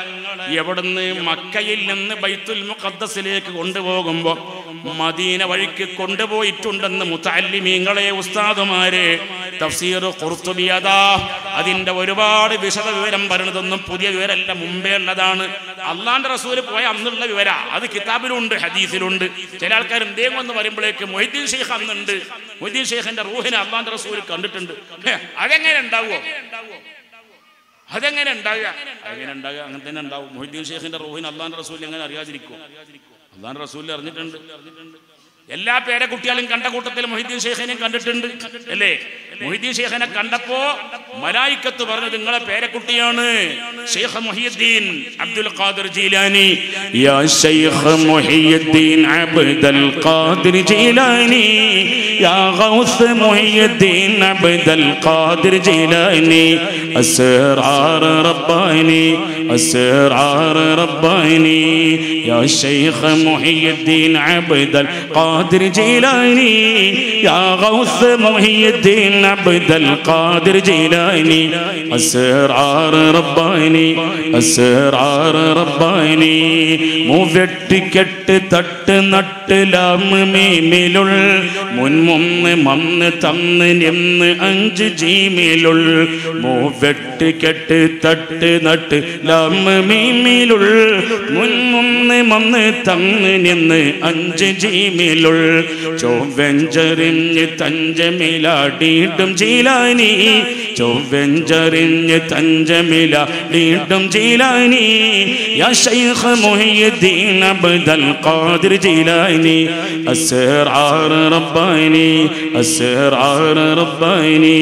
എവിടുന്ന് മക്കയിൽ നിന്ന് ബൈത്തുൽ മുഖദ്ദസിലേക്ക് കൊണ്ടുപോകുമ്പോ മദീന വഴിക്ക് കൊണ്ടുപോയിട്ടുണ്ടെന്ന് മുത്തല്ലിമീങ്ങളെ ഉസ്താദുമാരെ തഫ്സീർ ഖുർത്തുബി അതാ അതിന്റെ ഒരുപാട് വിശദ വിവരം പറയുന്നതൊന്നും പുതിയ വിവരമല്ല മുമ്പേ ഉള്ളതാണ് അള്ളാന്റെ റസൂല് പോയ അന്നുള്ള വിവര അത് കിതാബിലുണ്ട് ഹദീസിലുണ്ട് ചില ആൾക്കാർ എന്തെങ്കിലും എന്ന് പറയുമ്പോഴേക്ക് മൊയ്തീൻ ഷെയ്ഖ് അന്നുണ്ട് മൊയ്തീൻ ഷെയ്ഖിന്റെ റൂഹിനെ അള്ളാന്റെ റസൂല് കണ്ടിട്ടുണ്ട് ഹേ, അതെങ്ങനെ ഉണ്ടാവുമോ അതെങ്ങനെ ഉണ്ടാകുക അതെങ്ങനെ ഉണ്ടാകുക അങ്ങനെ തന്നെ ഉണ്ടാവും മൊയ്തീൻ ഷെയ്ഖിന്റെ റൂഹിന് അള്ളാന്റെ റസൂൽ എങ്ങനെ അറിയാതിരിക്കും അള്ളാന്റെ റസൂലിൽ അറിഞ്ഞിട്ടുണ്ട് എല്ലാ പേരെ കുട്ടികളും കണ്ട കൂട്ടത്തിൽ മൊഹിദ്ദീൻ ഷെയ്ഖിനെയും കണ്ടിട്ടുണ്ട് അല്ലേ മൊഹിദ്ദീൻ ഷെയ്ഖിനെ കണ്ടപ്പോ മലായിക്കത്ത് പറഞ്ഞത് നിങ്ങളെ പേരക്കുട്ടിയാണ് ഷെയ്ഖ് മൊഹിയുദ്ദീൻ അബ്ദുൽ ഖാദിർ ജീലാനി
يا شيخ محي الدين عبد القادر جيلاني يا غوث محي الدين عبد القادر جيلاني أسرار رباني أسرار رباني يا شيخ محي الدين عبد القادر جيلاني يا غوث محي الدين عبد القادر جيلاني أسرار رباني أسرار رباني മൂവെട്ടിക്കെട്ട് തട്ട് നട്ട് ലാമ് മീമിലുൾ മുൻമൊന്ന് മന്ന് തന്ന് നിന്ന് അഞ്ച് ജീമിലുൾ മൂവെട്ടിക്കെട്ട് തട്ട് നട്ട് ലാമ് മീമിലുൾ മുൻമൊന്ന് മന്ന് തന്ന് നിന്ന് അഞ്ച് ജീമിലുൾ ചൊവ്വെഞ്ചറിഞ്ഞ് തഞ്ചമിലാടിയിട്ടും ജീലാനി ചൊവ്വെഞ്ചറിഞ്ഞ് തഞ്ചമിലാടിയിട്ടും ജീലാനി يا شيخ محي الدين عبد القادر جيلاني أسرار رباني أسرار رباني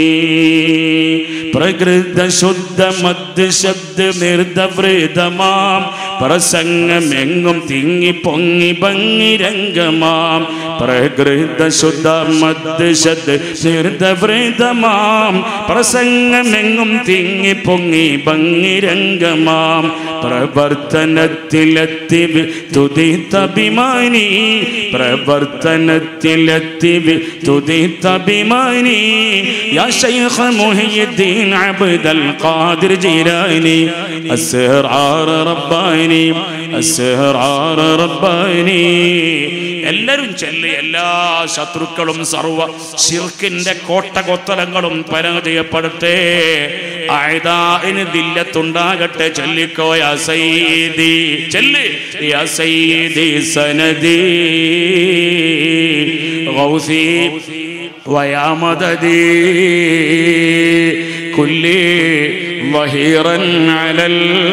പ്രകൃത ശുദ്ധ മദ് ശബ്ദ നിർദ്ദവൃതമാം പ്രസംഗമെങ്ങും തിങ്ങി പൊങ്ങി ഭംഗി രംഗമാം പ്രകൃത ശുദ്ധ മദ് ശബ്ദ നിർദ്ദവൃതമാം പ്രസംഗമെങ്ങും തിങ്ങി പൊങ്ങി ഭംഗി രംഗമാം പ്രവർത്തനത്തിലെത്തി തുതിത്തഭിമാനി പ്രവർത്തനത്തിലെത്തി തുതിത്തഭിമാനി യാ ശൈഖ മുഹിയുദ്ദീൻ عبد القادر جيلاني أسرار رباني أسرار رباني
എല്ലാരും ചെല്ല് എല്ലാ ശത്രുക്കളും സർവ ശിർക്കിന്റെ കോട്ടകൊത്തലങ്ങളും പരാജയപ്പെടട്ടെ ആയതാന് ദില്ലത്തുണ്ടാകട്ടെ ചൊല്ലിക്കോ യാ സയ്യിദി ചെല്ല് യാ സയ്യിദി സനദി ഗൗസി
ويا مددي كل ظهيرا على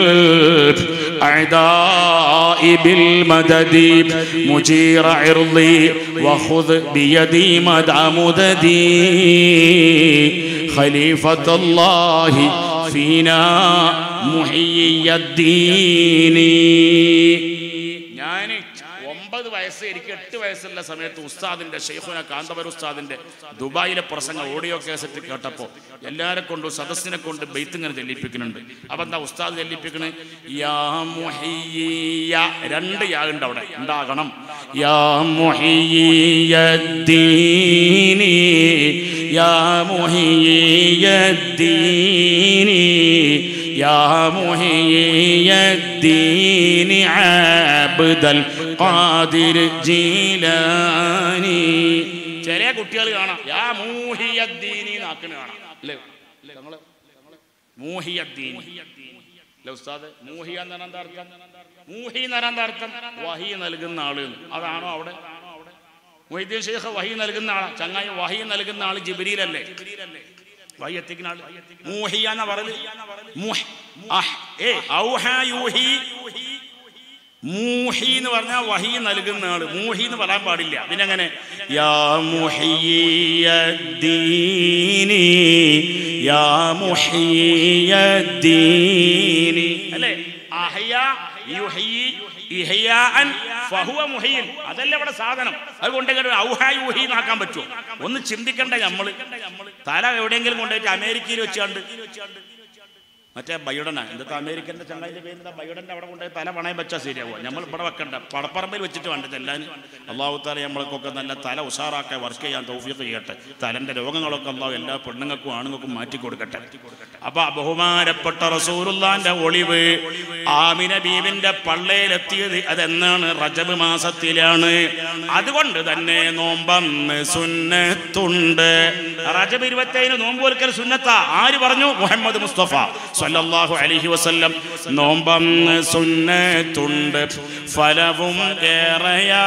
الأعداء بالمدد مجير عرضي وخذ بيدي مدعى مددي خليفة الله فينا محيي الدين
ഞാൻ ഒമ്പത് വയസ്സ് എനിക്ക് എട്ട് വയസ്സുള്ള സമയത്ത് ഉസ്താദിന്റെ ഷെയ്ഖുന കാന്തപുര ഉസ്താദിന്റെ ദുബായിലെ പ്രസംഗം ഓഡിയോ കേസറ്റ് കേട്ടപ്പോ എല്ലാരെ കൊണ്ടും സദസ്സിനെ കൊണ്ട് ബെയ്ത്ത് ഇങ്ങനെ ചെല്ലിപ്പിക്കുന്നുണ്ട് അപ്പൊ എന്താ ഉസ്താദ് ചെല്ലിപ്പിക്കണേ യാ മുഹയ്യ രണ്ട് യാ ഉണ്ട് അവിടെ ഉണ്ടാകണം
يا محيي الدين يا محيي الدين يا محيي الدين عبد القادر جيلاني
ചില കുട്ടികൾ കാണാം യാ മൂഹിയദ്ദീനി നാക്കിന് കാണാം അല്ലേ ഞങ്ങള് മൂഹിയദ്ദീനി അല്ലേ ഉസ്താദ് മൂഹി എന്ന് പറഞ്ഞാൽ എന്താ അർത്ഥം മൂഹി എന്ന് പറഞ്ഞാൽ എന്താ അർത്ഥം വഹി നൽകുന്ന ആള് എന്ന്. അതാണോ അവിടെ മൊയ്തീൻ ഷെയ്ഖ് വഹി നൽകുന്ന ആളാ ചങ്ങായി വഹി നൽകുന്ന ആള് ജിബിരിയിലല്ലേ വഹി എത്തിക്കുന്ന ആള് മൂഹിയ എന്ന പറയല് മുഹ് അഹ് ഏ ഔഹ യൂഹി മൂഹി എന്ന് പറഞ്ഞാൽ വഹി നൽകുന്ന ആള് മൂഹി എന്ന് പറയാൻ പാടില്ല പിന്നെങ്ങനെ
يا محيي الدين يا محيي الدين
അല്ലേ അഹ്യ യുഹ്യി ഇഹ്യാഅൻ ഫഹുവ മുഹീൻ അതല്ലേ ഇവിടെ സാധനം അതുകൊണ്ട് ഇങ്ങനെ ഔഹ യുഹി എന്നാക്കാൻ പറ്റുമോ ഒന്ന് ചിന്തിക്കണ്ടേ നമ്മള് തല എവിടെയെങ്കിലും കൊണ്ടുപോയിട്ട് അമേരിക്കയിൽ വെച്ചാണ്ട് മറ്റേ ബയോഡന എന്താ അമേരിക്കൻ്റെ ചങ്ങായിൻ്റെ പേര് എന്താ ബയോഡൻ്റെ അവിടെ കൊണ്ടുപോയി തല പണയം വെച്ചാൽ ശരിയാവുക നമ്മൾ ഇവിടെ വെക്കണ്ട പടപ്പറമ്പിൽ വെച്ചിട്ട് വേണ്ട ചെല്ലാൻ അള്ളാഹു താല നമ്മൾക്കൊക്കെ നല്ല തല ഉഷാറാക്കാൻ വർക്ക് ചെയ്യാൻ തൗഫീഖ് ചെയ്യട്ടെ തലൻ്റെ രോഗങ്ങളൊക്കെ അള്ളാഹു എല്ലാ പെണ്ണുങ്ങൾക്കും ആണുങ്ങൾക്കും മാറ്റി കൊടുക്കട്ടെ അപ്പൊ ആ ബഹുമാനപ്പെട്ട റസൂലുള്ളാന്റെ ഒളിവ് ആമിന ബീവിന്റെ പള്ളയിലെത്തിയത് അതെന്നാണ് റജബ് മാസത്തിലാണ് അതുകൊണ്ട് തന്നെ നോമ്പന്ന് സുന്നത്തുണ്ട് റജബ് ഇരുപത്തേഴിന് നോമ്പ് ഒരുക്കൽ സുന്നത്ത ആര് പറഞ്ഞു മുഹമ്മദ് മുസ്തഫ സല്ലല്ലാഹു അലൈഹി വസല്ലം നോമ്പന്ന് സുന്നത്തുണ്ട് ഫലവും ഏറെയാ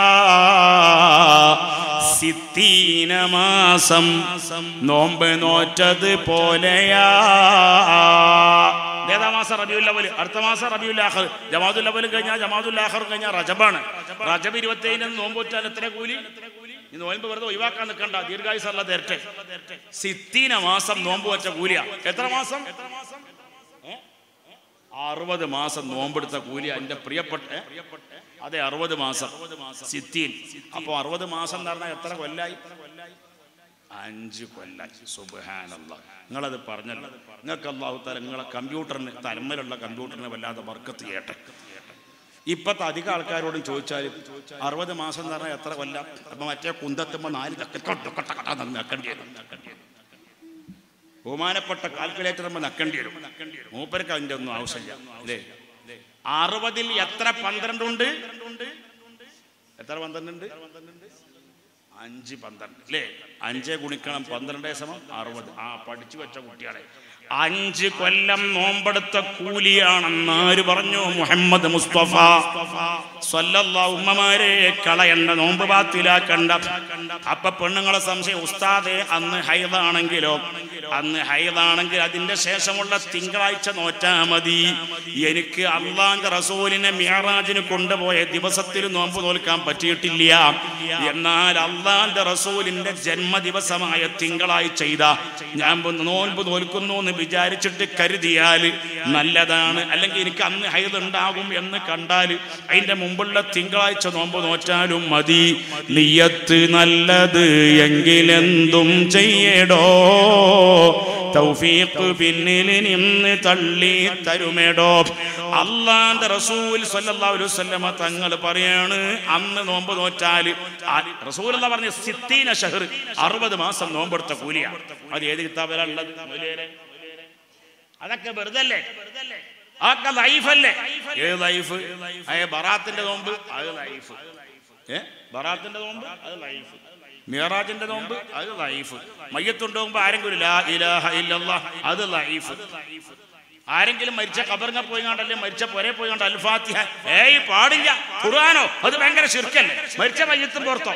സിത്തീന മാസം നോമ്പ് നോറ്റത് പോലെയാ ഏതാ മാസം റബിയുൽ അവൽ അടുത്ത മാസം റബിയുൽ ആഖർ ജമാഅത്തുൽ അവൽ കഴിഞ്ഞാൽ ജമാഅത്തുൽ ആഖർ കഴിഞ്ഞാൽ റജബാണ് റജബ് ഇരുപത്തേഴിന് നോമ്പ് നോറ്റാൽ എത്ര കൂലി ഈ നോയമ്പ് വെറുതെ ഒഴിവാക്കാൻ നിൽക്കണ്ട ദീർഘായുസല്ല തരട്ടെ സിത്തീന മാസം നോമ്പ് വെച്ച കൂലിയാ എത്ര മാസം ഏ? അറുപത് മാസം നോമ്പെടുത്ത കൂലിയ എൻ്റെ പ്രിയപ്പെട്ട ഏ? അതെ അറുപത് മാസം സിത്തീൻ അപ്പോൾ അറുപത് മാസം എന്ന് പറഞ്ഞാൽ എത്ര കൊല്ലായി അഞ്ച് കൊല്ലായി സുബാനല്ല നിങ്ങളത് പറഞ്ഞല്ലോ നിങ്ങൾക്ക് അള്ളാഹു താല നിങ്ങളെ കമ്പ്യൂട്ടറിന് തലമ്മലുള്ള കമ്പ്യൂട്ടറിന് വല്ലാതെ വർക്കത്ത് ചെയ്യട്ടെ ഇപ്പത്തെ അധിക ആൾക്കാരോടും ചോദിച്ചാലും അറുപത് മാസം എന്ന് പറഞ്ഞാൽ എത്ര കൊല്ലം അപ്പൊ മറ്റേ കുന്തത്തുമ്പോൾ നാല് നക്കേണ്ടി വരും ബഹുമാനപ്പെട്ട കാൽക്കുലേറ്റർ നക്കേണ്ടി വരും മൂപ്പർക്ക് അതിൻ്റെ ഒന്നും ആവശ്യമില്ല അല്ലേ അറുപതിൽ എത്ര പന്ത്രണ്ടുണ്ട് എത്ര പന്ത്രണ്ടുണ്ട് അഞ്ച് പന്ത്രണ്ട് അല്ലേ അഞ്ച് ഗുണിക്കണം പന്ത്രണ്ട് സമം അറുപത് ആ പഠിച്ചു വെച്ച കുട്ടികളെ അഞ്ച് കൊല്ലം നോമ്പെടുത്ത കൂലിയാണെന്ന് ആര് പറഞ്ഞു മുഹമ്മദ് മുസ്തഫ സ്വല്ലല്ലാ ഉമ്മമാരെ കളയണ്ട നോമ്പ് ബാത്തിലാക്കണ്ട അപ്പൊ പെണ്ണുങ്ങളെ സംശയം ഉസ്താദെ അന്ന് ഹൈദാണെങ്കിലോ അന്ന് ഹൈദാണെങ്കിൽ അതിന്റെ ശേഷമുള്ള തിങ്കളാഴ്ച നോറ്റാ മതി എനിക്ക് അള്ളാന്റെ റസൂലിനെ മിയറാജിന് കൊണ്ടുപോയ ദിവസത്തിൽ നോമ്പ് നോൽക്കാൻ പറ്റിയിട്ടില്ല എന്നാൽ അള്ളാന്റെ റസൂലിന്റെ ജന്മദിവസമായ തിങ്കളാഴ്ച ഇതാ ഞാൻ വന്ന് നോൽമ്പ് നോൽക്കുന്നു എന്ന് വിചാരിച്ചിട്ട് കരുതിയാൽ നല്ലതാണ് അല്ലെങ്കിൽ എനിക്ക് അന്ന് ഹൈദ് ഉണ്ടാകും എന്ന് കണ്ടാൽ അതിന്റെ മുമ്പുള്ള തിങ്കളാഴ്ച നോമ്പ് നോറ്റാലും മതി നിയത്ത് നല്ലത് എങ്കിലെന്തും ചെയ്യടോ തൗഫീഖ് പിന്നിൽ നിന്ന് തള്ളി തരുമേടോ അള്ളാന്റെ റസൂൽ സല്ലല്ലാഹു അലൈഹി വസല്ലമ തങ്ങൾ പറയാണ് അന്ന് നോമ്പ് നോറ്റാല് റസൂൽ എന്ന് പറഞ്ഞ സിത്തീന ഷഹർ അറുപത് മാസം നോമ്പെടുത്ത കൂലിയ അത് ഏത് കിതാബിലുള്ളത് മൂലയിലെ അതൊക്കെ വെറുതല്ലേ അതൊക്കെ ലൈഫല്ലേ ഏത് ലൈഫ് അയ്യ ബറാത്തിന്റെ നോമ്പ് അത് ലൈഫ് ഏ ബറാത്തിന്റെ നോമ്പ് അത് ലൈഫ് മിയറാജിന്റെ നോമ്പ് അത് ലൈഫ് മയ്യത്തുണ്ടാകുമ്പോ ആരെങ്കിലും ലാ ഇലാഹ ഇല്ലല്ലാഹ് അത് ലൈഫ് ആരെങ്കിലും മരിച്ച കബറിനെ പോയി കണ്ടല്ലേ മരിച്ച പൊരെ പോയി കണ്ട അൽഫാത്തിഹ ഏയ് പാടില്ല ഖുർആനോ അത് ഭയങ്കര ശിർക്കല്ലേ മരിച്ച മയ്യത്തും പുറത്തോ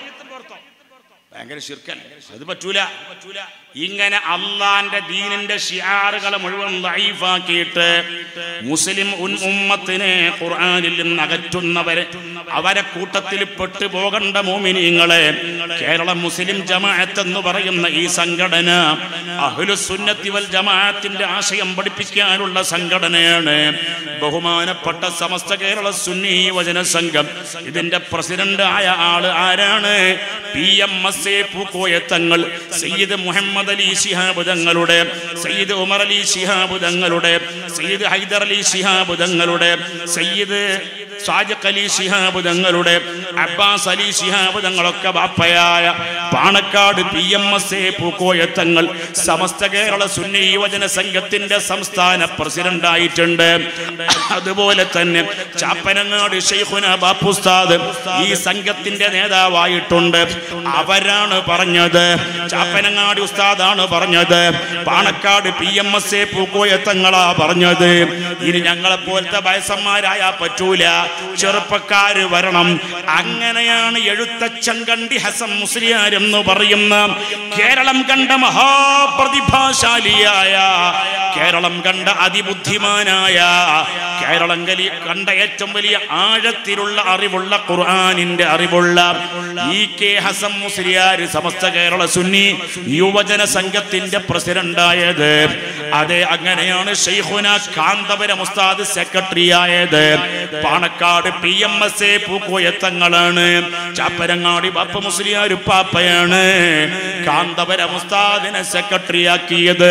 ഭയങ്കര ശിർക്കല്ലേ അത് പറ്റൂല ഇങ്ങനെ അള്ളാന്റെ ദീനിന്റെ ഷിയാറുകളെ മുഴുവൻ ലൈഫാക്കിയിട്ട് മുസ്ലിം ഉൻ- ഉമ്മത്തിനെ ഖുർആനിൽ നിന്ന് അകറ്റുന്നവരെ അവരെ കൂട്ടത്തിൽ പെട്ടു പോകേണ്ട മോമിനിങ്ങളെ കേരള മുസ്ലിം ജമാഅത്ത് എന്ന് പറയുന്ന ഈ സംഘടന അഹ്ലുസുന്നത്തി വൽ ജമാഅത്തിന്റെ ആശയം പഠിപ്പിക്കാനുള്ള സംഘടനയാണ് ബഹുമാനപ്പെട്ട സമസ്ത കേരള സുന്നി വചന സംഘം ഇതിന്റെ പ്രസിഡന്റ് ആയ ആള് ആരാണ് P M S A Pookoya Thangal Sayyid Muhammad Ali Shihab തങ്ങളുടെ സയ്യിദ് ഉമർ അലി ശിഹാബ് തങ്ങളുടെ സയ്യിദ് ഹൈദർ അലി ശിഹാബ് തങ്ങളുടെ സയ്യിദ് സാജഖ് അലി ശിഹാബ് തങ്ങളുടെ അബ്ബാസ് അലി ശിഹാബ് തങ്ങളൊക്കെ ബാപ്പയായ Panakkad P M S A Pookoya Thangal Samastha Kerala Sunni Yuvajana സംഘത്തിന്റെ സംസ്ഥാന പ്രസിഡന്റ് ആയിട്ടുണ്ട് അതുപോലെ തന്നെ ചാപ്പനങ്ങാട് ഷെയ്ഖുന ബാപ്പുസ്താദ് ഈ സംഘത്തിന്റെ നേതാവായിട്ടുണ്ട് അവരാണ് പറഞ്ഞത് ചാപ്പനങ്ങാടി ഉസ്താദാണ് പറഞ്ഞത് Panakkad P M S A പൂക്കോയത്തങ്ങളാ പറഞ്ഞത് ഇനി ഞങ്ങളെ പോലത്തെ വയസ്സന്മാരായ പറ്റൂല ചെറുപ്പക്കാര് വരണം അങ്ങനെയാണ് എഴുത്തച്ഛൻ കണ്ടി ഹസൻ മുസ്ലിയാർ എന്ന് പറയുന്ന കേരളം കണ്ട മഹാപ്രതിഭാശാലിയായ കേരളം കണ്ട അതിബുദ്ധിമാനായ കേരളം കലി കണ്ട ഏറ്റവും വലിയ ആഴത്തിലുള്ള അറിവുള്ള ഖുർആാനിന്റെ അറിവുള്ള ഇ കെ ഹസൻ മുസ്ലിയാർ സമസ്ത കേരള സുന്നി യുവജന സംഘത്തിന്റെ പ്രസിഡന്റായത് അതെ അങ്ങനെയാണ് ഷെയ്ഖുന കാന്തപുരം ഉസ്താദ് സെക്രട്ടറി ആയത് Panakkad P M S A പൂക്കോയത്തങ്ങളാണ് ചാപ്പരങ്ങാടി ബാപ്പ മുസ്ലിയാർ പാപ്പയാണ് കാന്തപുരം ഉസ്താദിനെ സെക്രട്ടറി ആക്കിയത്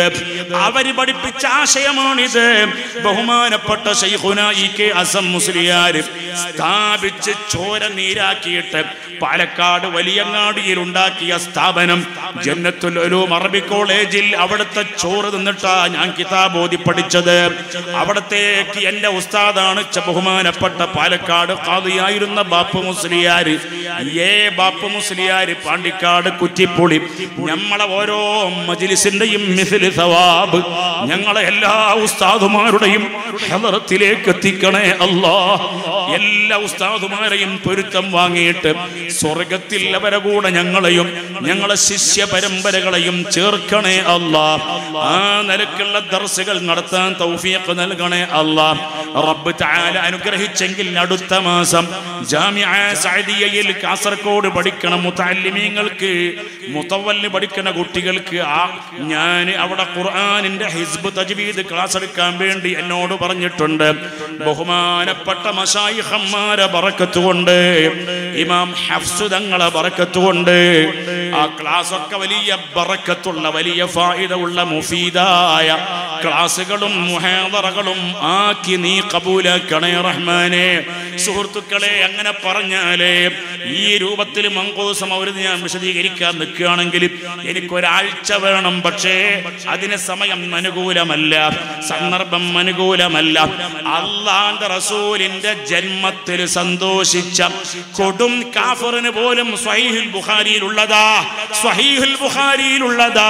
അവര് പഠിപ്പിച്ച ആശയമാണിത് ബഹുമാനപ്പെട്ട ശൈഖുന ഇ കെ അസം മുസ്ലിയാർ സ്ഥാപിച്ച് ചോര നീരാക്കിയിട്ട് പാലക്കാട് വലിയങ്ങാടിയിൽ ഉണ്ടാക്കിയ സ്ഥാപനം ജന്നത്തുൽ ഉലൂം അറബി കോളേജിൽ അവിടുത്തെ ചോറ് നിന്നിട്ടാ ഞാൻ കിതാബ് ഓതി പഠിച്ചത് അവിടത്തേക്ക് എന്റെ ഉസ്താദാണ് ച ബഹുമാനപ്പെട്ട പാലക്കാട് ഖാദിയായിരുന്ന ബാപ്പു മുസ്ലിയാർ ഏ ബാപ്പു മുസ്ലിയാർ പാണ്ടിക്കാട് കുറ്റിപ്പൊളി നമ്മളെ ഓരോ മജിലിസിന്റെയും മിസില് സവാബ് ഞങ്ങളെ എല്ലാ ഉസ്താദുമാരുടെയും ഹലറത്തിലേക്ക് എത്തിക്കണേ അല്ലാ എല്ലാ ഉസ്താദുമാരെയും പൊരുത്തം വാങ്ങിയിട്ട് സ്വർഗത്തിൽ അവരെ കൂടെ ഞങ്ങളെയും ഞങ്ങളെ ശിഷ്യ പരമ്പരകളെയും ചേർക്കണേ അല്ലാ ആ നിലക്കുള്ള ദർസുകൾ നടത്താൻ തൗഫീഖ് നൽകണേ അല്ലാ റബ്ബ് തആല അനുഗ്രഹിച്ചെങ്കിൽ അടുത്ത മാസം ജാമിഅ സഅദിയയിൽ കാസർഗോഡ് പഠിക്കണ മുതല്ലിമീങ്ങൾക്ക് മുതവല്ലി പഠിക്കുന്ന കുട്ടികൾക്ക് ആ ഞാൻ അവിടെ ഖുർആനിന്റെ ഹിസ്ബ് തജ്വീദ് ക്ലാസ് എടുക്കാൻ വേണ്ടി എന്നോട് പറഞ്ഞിട്ടുണ്ട് ബഹുമാനപ്പെട്ട മശായിഹന്മാരെ ബറക്കത്ത് കൊണ്ട് ഇമാം ഹഫ്സ് തങ്ങളെ ബറക്കത്ത് കൊണ്ട് ആ ക്ലാസ് ഒക്കെ വലിയ ബറക്കത്തുള്ള വലിയ ഫായിദ ഉള്ള മുഫീദായ ക്ലാസുകളും മുഹാദറകളും ആക്കി നീ കബൂലാക്കണേ റഹ്മാനെ സുഹൃത്തുക്കളെ അങ്ങനെ പറഞ്ഞാലേ ഈ രൂപത്തിൽ മങ്കോസം അവർ ഞാൻ വിശദീകരിക്കാൻ നിൽക്കുകയാണെങ്കിൽ എനിക്കൊരാഴ്ച വേണം പക്ഷേ അതിന് സമയം അനുകൂലമല്ല സന്ദർഭം അനുകൂലമല്ല അള്ളാന്റെ റസൂലിന്റെ ജന്മത്തിൽ സന്തോഷിച്ച കൊടും കാഫറിന് പോലും സ്വഹീഹുൽ ബുഖാരിയിലുള്ളതാ സ്വഹീഹുൽ ബുഖാരിയിലുള്ളതാ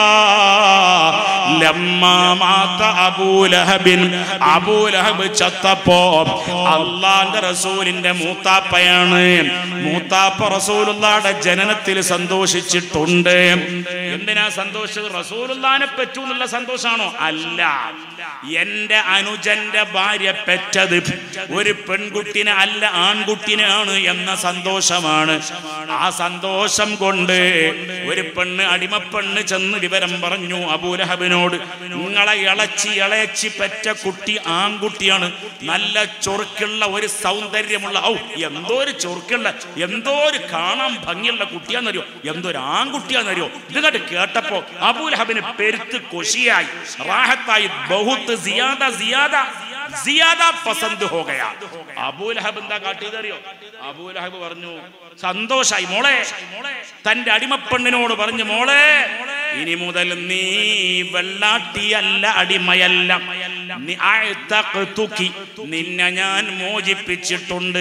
ലമ്മാ മാത്ത അബൂലഹബിൻ അബൂലഹബ് ചത്തപ്പോ അള്ളാന്റെ റസൂലിന്റെ മൂത്താപ്പയാണ് മൂത്താപ്പ റസൂലുള്ളാടെ ജനനത്തിൽ സന്തോഷിച്ചിട്ടുണ്ട് എന്തിനാ സന്തോഷിച്ചത് റസൂലുള്ളാനെ പറ്റൂ എന്നുള്ള സന്തോഷാണോ അല്ല എന്റെ അനുജന്റെ ഭാര്യ പെറ്റത് ഒരു പെൺകുട്ടിനെ അല്ല ആൺകുട്ടിനാണ് എന്ന സന്തോഷമാണ് ആ സന്തോഷം കൊണ്ട് ഒരു പെണ്ണ് അടിമപ്പെണ്ണ് ചെന്ന് വിവരം പറഞ്ഞു അബൂലഹബിനോട് നിങ്ങളെ ഇളച്ചി ഇളയച്ചി പെറ്റ കുട്ടി ആൺകുട്ടിയാണ് നല്ല ചൊറുക്കുള്ള ഒരു സൗന്ദര്യമുള്ള ഔ എന്തോ ഒരു ചൊറുക്കുള്ള എന്തോ ഒരു കാണാൻ ഭംഗിയുള്ള കുട്ടിയാന്നറിയോ എന്തോ ഒരു ആൺകുട്ടിയാന്നറിയോ ഇത് കണ്ട് കേട്ടപ്പോ അബൂലഹബിന് പെരുത്ത് കൊശിയായി റാഹത്തായി ബഹുത്ത് സിയാദ സിയാദ സിയാദ പസന്ത് ഹോ ഗയാ അബൂലഹബ് എന്താ കാട്ടിയതറിയോ അബൂലഹബ് പറഞ്ഞു സന്തോഷായി മോളെ തന്റെ അടിമപ്പെണ്ണിനോട് പറഞ്ഞു മോളെ ഇനി മുതൽ നീ വെള്ളാട്ടിയല്ല അടിമയല്ല നീ അഅ്തഖ്തുകി. നിന്നെ ഞാൻ മോചിപ്പിച്ചിട്ടുണ്ട്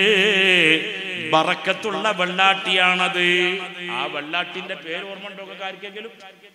ബറക്കത്തുള്ള വെള്ളാട്ടിയാണത് ആ വെള്ളാട്ടിന്റെ പേര് ഓർമ്മ ഉണ്ടോ ആർക്കെങ്കിലും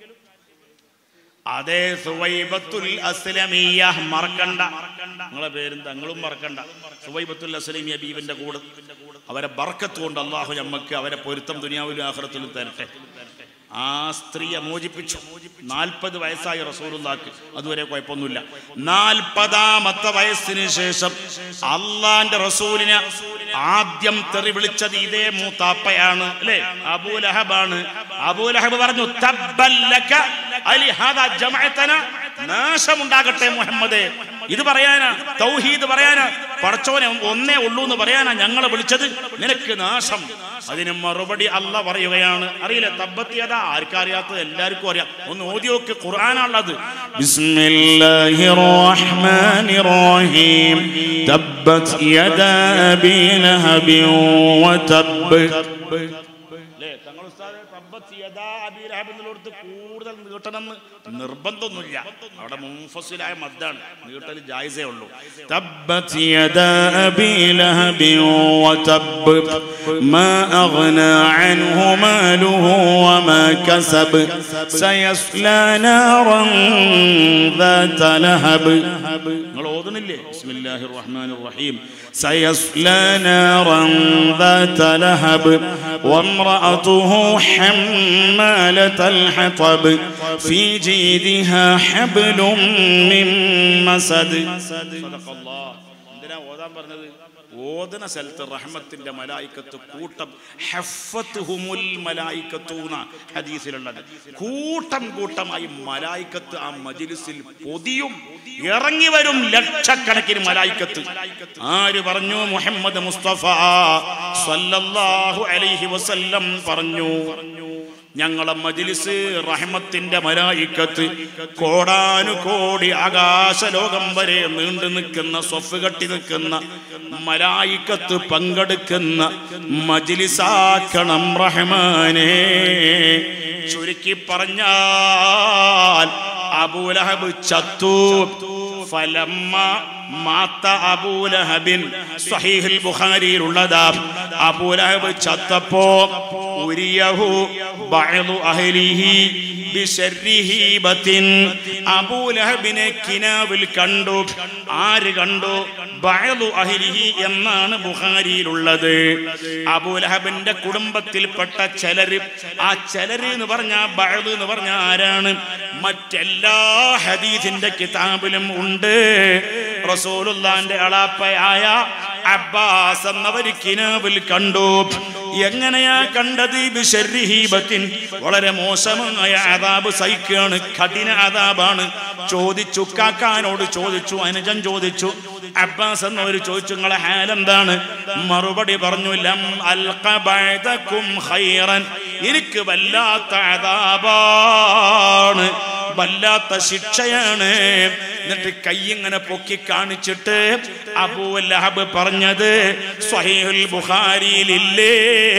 അതെ സുവൈബത്തുൽ അസ്ലമിയ മറക്കണ്ട നിങ്ങളെ പേരും തങ്ങളും മറക്കണ്ട സുവൈബത്തുൽ അസ്ലമിയ ബീവിന്റെ കൂടെ അവരെ ബർക്കത്ത് കൊണ്ട് അള്ളാഹു നമ്മക്ക് അവരെ പൊരുത്തം ദുനിയാവിലും ആഹ്റത്തിലും തരട്ടെ ആ സ്ത്രീയെ മോചിപ്പിച്ചു നാൽപ്പത് വയസ്സായി റസൂലുള്ളാക്ക് അതുവരെ കുഴപ്പമൊന്നുമില്ല നാൽപ്പതാമത്തെ വയസ്സിന് ശേഷം അള്ളാന്റെ റസൂലിനെ ആദ്യം തെറി വിളിച്ചത് ഇതേ മൂത്താപ്പയാണ് അല്ലേ അബൂലഹബാണ് അബൂലഹബ് പറഞ്ഞു തബ്ബല്ലക അലി ഹാദാ ജമഅതന നാശമുണ്ടാകട്ടെ മുഹമ്മദേ ഇത് പറയാനാ തൗഹീദ് പറയാനാ പടച്ചോനെ ഒന്നേ ഉള്ളൂ എന്ന് പറയാനാ ഞങ്ങളെ വിളിച്ചത് നിനക്ക് നാശം അതിന് മറുപടി അല്ല പറയുകയാണ് അറിയില്ല തബ്ബത്തിയത ആർക്കറിയാത്തത് എല്ലാവർക്കും അറിയാം ഒന്ന് ഓതിയോക്ക് ഖുർആാനുള്ളത്
بسم الله الرحمن الرحيم تبت يدا أبي لهب وتب
അല്ലേ തങ്ങൾ ഉസ്താദെ തബ്ബത്ത് യദാ അബീ ലഹബ് എന്നുള്ളിടത്ത് കൂടുതൽ നീട്ടണമെന്ന് നിർബന്ധമൊന്നുമില്ല അവിടെ മുൻഫസിലായ മദ്ദാണ് നീട്ടൽ ജായിസേ ഉള്ളൂ
تبت يدا أبي لهب وتب ما أغنى عنه ماله وما كسب سيصلى نارا ذات لهب
നിങ്ങൾ ഓതുന്നില്ലേ ബിസ്മില്ലാഹിർ റഹ്മാനിർ റഹീം
سيصلى نارا ذات لهب وامرأته حمالة الحطب في جيدها حبل من مسد
സദഖല്ലാഹ്. എന്തിനാ ഓതാൻ പറഞ്ഞത് ഓതന സ്ഥലത്ത് റഹ്മത്തിന്റെ മലായിക്കത്ത് കൂട്ടം ഹഫത്തുഹുമുൽ മലായിക്കത്തൂന്ന ഹദീസിലുള്ളത് കൂട്ടം കൂട്ടമായി മലായിക്കത്ത് ആ മജിലിസിൽ പൊതിയും ഇറങ്ങി വരും ലക്ഷക്കണക്കിന് മലായിക്കത്ത് ആര് പറഞ്ഞു മുഹമ്മദ് മുസ്തഫ സല്ലല്ലാഹു അലൈഹി വസല്ലം പറഞ്ഞു ഞങ്ങളെ മജിലിസ് റഹ്മത്തിന്റെ മലായിക്കത്ത് കോടാനു കോടി ആകാശലോകം വരെ നീണ്ടു നിൽക്കുന്ന സ്വഫ് കെട്ടി നിൽക്കുന്ന മലായിക്കത്ത് പങ്കെടുക്കുന്ന മജിലിസാക്കണം റഹ്മാനേ ചുരുക്കി പറഞ്ഞാൽ അബൂലഹബ് ചത്തു ഫലമ്മ മാത്ത അബൂലഹബിൻ സഹീഹുൽ ബുഖാരിയിലുള്ളതാ അബൂലഹബ് ചത്തപ്പോ ഉരിയഹു ബഅദു അഹ്ലിഹി ബിശർരിഹീബത്തിൻ അബൂലഹബിനെ കിനാവിൽ കണ്ടു ആര് കണ്ടു ബഅദു അഹ്ലിഹി എന്നാണ് ബുഖാരിയിലുള്ളത് അബൂലഹബിന്റെ കുടുംബത്തിൽപ്പെട്ട ചിലര് ആ ചിലര് എന്ന് പറഞ്ഞ ബഅദ് എന്ന് പറഞ്ഞ ആരാണ് മറ്റെല്ലാ ഹദീസിന്റെ കിതാബിലും ഉണ്ട് റസൂലുള്ളാന്റെ അളാപ്പയായ അബ്ബാസ് എന്നവര് കിനാവിൽ കണ്ടു എങ്ങനെയാ കണ്ടത് ബിശർരിഹീബത്തിൻ വളരെ മോശമായ അതാബ് സഹിക്കുകയാണ് കഠിന അതാബാണ് ചോദിച്ചു കാക്കാനോട് ചോദിച്ചു അനുജൻ ചോദിച്ചു അബ്ബാസ് എന്നവർ ചോദിച്ചു നിങ്ങളെ ഹാലെന്താണ് മറുപടി പറഞ്ഞു ലം അൽഖ ബഅദകും ഖൈറൻ എനിക്ക് വല്ലാത്ത അതാബാണ് വല്ലാത്ത ശിക്ഷയാണ് എന്നിട്ട് കൈ ഇങ്ങനെ പൊക്കി കാണിച്ചിട്ട് അബൂ ലഹബ് പറഞ്ഞത് സ്വഹീഹുൽ ബുഖാരിയിലില്ലേ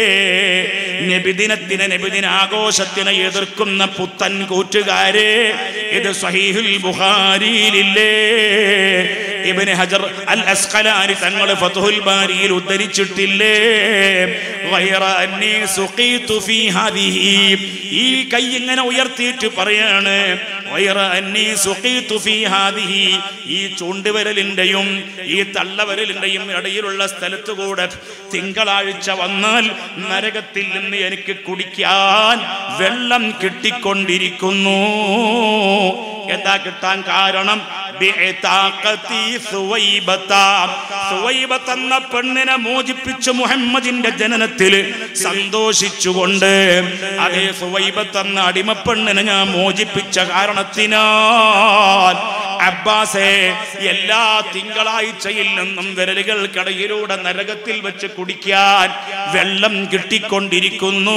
നബിദിനത്തിന് നബിദിന ആഘോഷത്തിനെ എതിർക്കുന്ന പുത്തൻ കൂറ്റുകാരെ ഇത് സ്വഹീഹുൽ ബുഖാരിയിലില്ലേ ഇബ്നു ഹജർ അൽ അസ്ഖലാനി തങ്ങൾ ഫത്ഹുൽ ബാരിയിൽ ഉദ്ധരിച്ചിട്ടില്ലേ ഗൈറ അന്നി സുഖീതു ഫീ ഹാദിഹി ഈ കൈ ഇങ്ങനെ ഉയർത്തിയിട്ട് പറയാണ് ഗൈറ അന്നി സുഖീതു ഫീ ഹാദിഹി ഈ ചൂണ്ടുവിരലിന്റെയും ഈ തള്ളവിരലിന്റെയും ഇടയിലുള്ള സ്ഥലത്തുകൂടെ തിങ്കളാഴ്ച വന്നാൽ നരകത്തിൽ നിന്ന് എനിക്ക് കുടിക്കാൻ വെള്ളം കിട്ടിക്കൊണ്ടിരിക്കുന്നു എന്താ കിട്ടാൻ കാരണം ബിഇതാഖത്തി സുവൈബത്ത. സുവൈബത്ത് എന്ന പെണ്ണിനെ മോചിപ്പിച്ച് മുഹമ്മദിന്റെ ജനനത്തിൽ സന്തോഷിച്ചുകൊണ്ട് അതേ സുവൈബത്ത് എന്ന അടിമപ്പെണ്ണിനെ ഞാൻ മോചിപ്പിച്ച കാരണത്തിനാൽ അബ്ബാസെ എല്ലാ തിങ്കളാഴ്ചയിൽ നിന്നും വിരലുകൾക്കിടയിലൂടെ നരകത്തിൽ വെച്ച് കുടിക്കാൻ വെള്ളം കിട്ടിക്കൊണ്ടിരിക്കുന്നു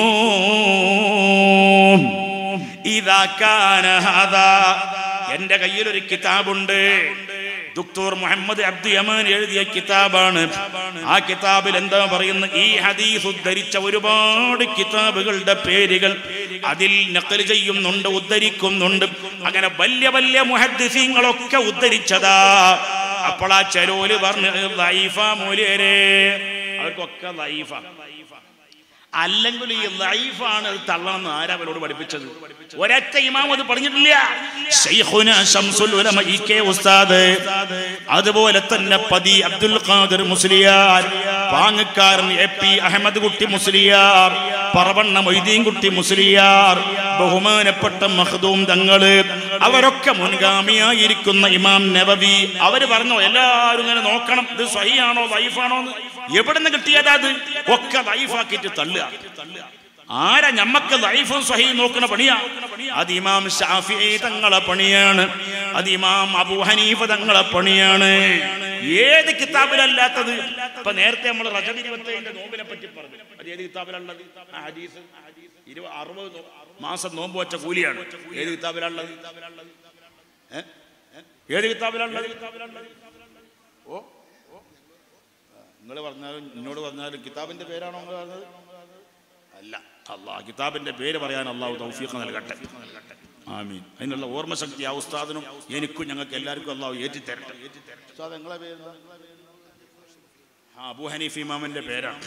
ഇതാ കാന ഹാദാ എന്റെ കയ്യിൽ ഒരു കിതാബുണ്ട് ദുക്തൂർ മുഹമ്മദ് അബ്ദു യമാൻ എഴുതിയ കിതാബാണ് ആ കിതാബിൽ എന്താ പറയുന്നത് ഈ ഹദീസ് ഉദ്ധരിച്ച ഒരുപാട് കിതാബുകളുടെ പേരുകൾ അതിൽ നക്കൽ ചെയ്യുന്നുണ്ട് ഉദ്ധരിക്കുന്നുണ്ട് അങ്ങനെ വലിയ വലിയ മുഹദ്ദിസീങ്ങളൊക്കെ ഉദ്ധരിച്ചതാ അപ്പോൾ ആ ചെരോല് പറഞ്ഞു ലൈഫ മൂല്യരെ അവർക്കൊക്കെ ലൈഫ അല്ലെങ്കിൽ ഈ ലൈഫാണ് അത് തള്ളണമെന്ന് ആരാ അവരോട് പഠിപ്പിച്ചത് ഒരൊറ്റ ഇമാം അത് പറഞ്ഞിട്ടില്ല ശൈഖുന ശംസുൽ ഉലമ ഇ കെ ഉസ്താദ് അതുപോലെ തന്നെ പതി അബ്ദുൽ ഖാദിർ മുസ്ലിയാർ പാങ്ങക്കാരൻ എ പി അഹമ്മദ് കുട്ടി മുസ്ലിയാർ പറവണ്ണ മൊയ്തീൻ കുട്ടി മുസ്ലിയാർ ബഹുമാനപ്പെട്ട മഹദൂം തങ്ങള് അവരൊക്കെ മുൻഗാമിയായിരിക്കുന്ന ഇമാം നബവി അവര് പറഞ്ഞു എല്ലാവരും ഇങ്ങനെ നോക്കണം ഇത് സഹിയാണോ ലൈഫാണോ എന്ന് എവിടെ നിന്ന് കിട്ടിയതാ അത് ഒക്കെ ലൈഫാക്കിയിട്ട് തള്ളുക ആരാ ഞമ്മക്ക് ലൈഫും സഹീം നോക്കുന്ന പണിയാ അത് ഇമാം ഷാഫി തങ്ങളെ പണിയാണ് അത് ഇമാം അബു ഹനീഫ തങ്ങളെ പണിയാണ് ഏത് കിതാബിലല്ലാത്തത് ഇപ്പൊ നേരത്തെ നമ്മൾ റജബ് ഇരുപത്തേഴിന്റെ നോമ്പിനെ പറ്റി പറഞ്ഞു അത് ഏത് കിതാബിലുള്ളത് ആ ഹദീസ് ഇരുപത് അറുപത് നോ- മാസം നോമ്പ് വെച്ച കൂലിയാണ് ഏത് കിതാബിലുള്ളത് ഏ? ഏത് കിതാബിലുള്ളത് ഓ നിങ്ങൾ പറഞ്ഞാലും എന്നോട് പറഞ്ഞാലും കിതാബിന്റെ പേരാണോ നിങ്ങൾ പറഞ്ഞത് അല്ല അള്ളാഹ് കിതാബിന്റെ പേര് പറയാൻ അള്ളാഹു തൗഫീഖ് നൽകട്ടെ ആമീൻ അതിനുള്ള ഓർമ്മശക്തി ആ ഉസ്താദിനും എനിക്കും ഞങ്ങൾക്ക് എല്ലാവർക്കും അള്ളാഹു ഏറ്റി തരട്ടെ ഉസ്താദ് നിങ്ങളെ പേര് എന്താ? ആ അബു ഹനീഫ് ഇമാമിന്റെ പേരാണ്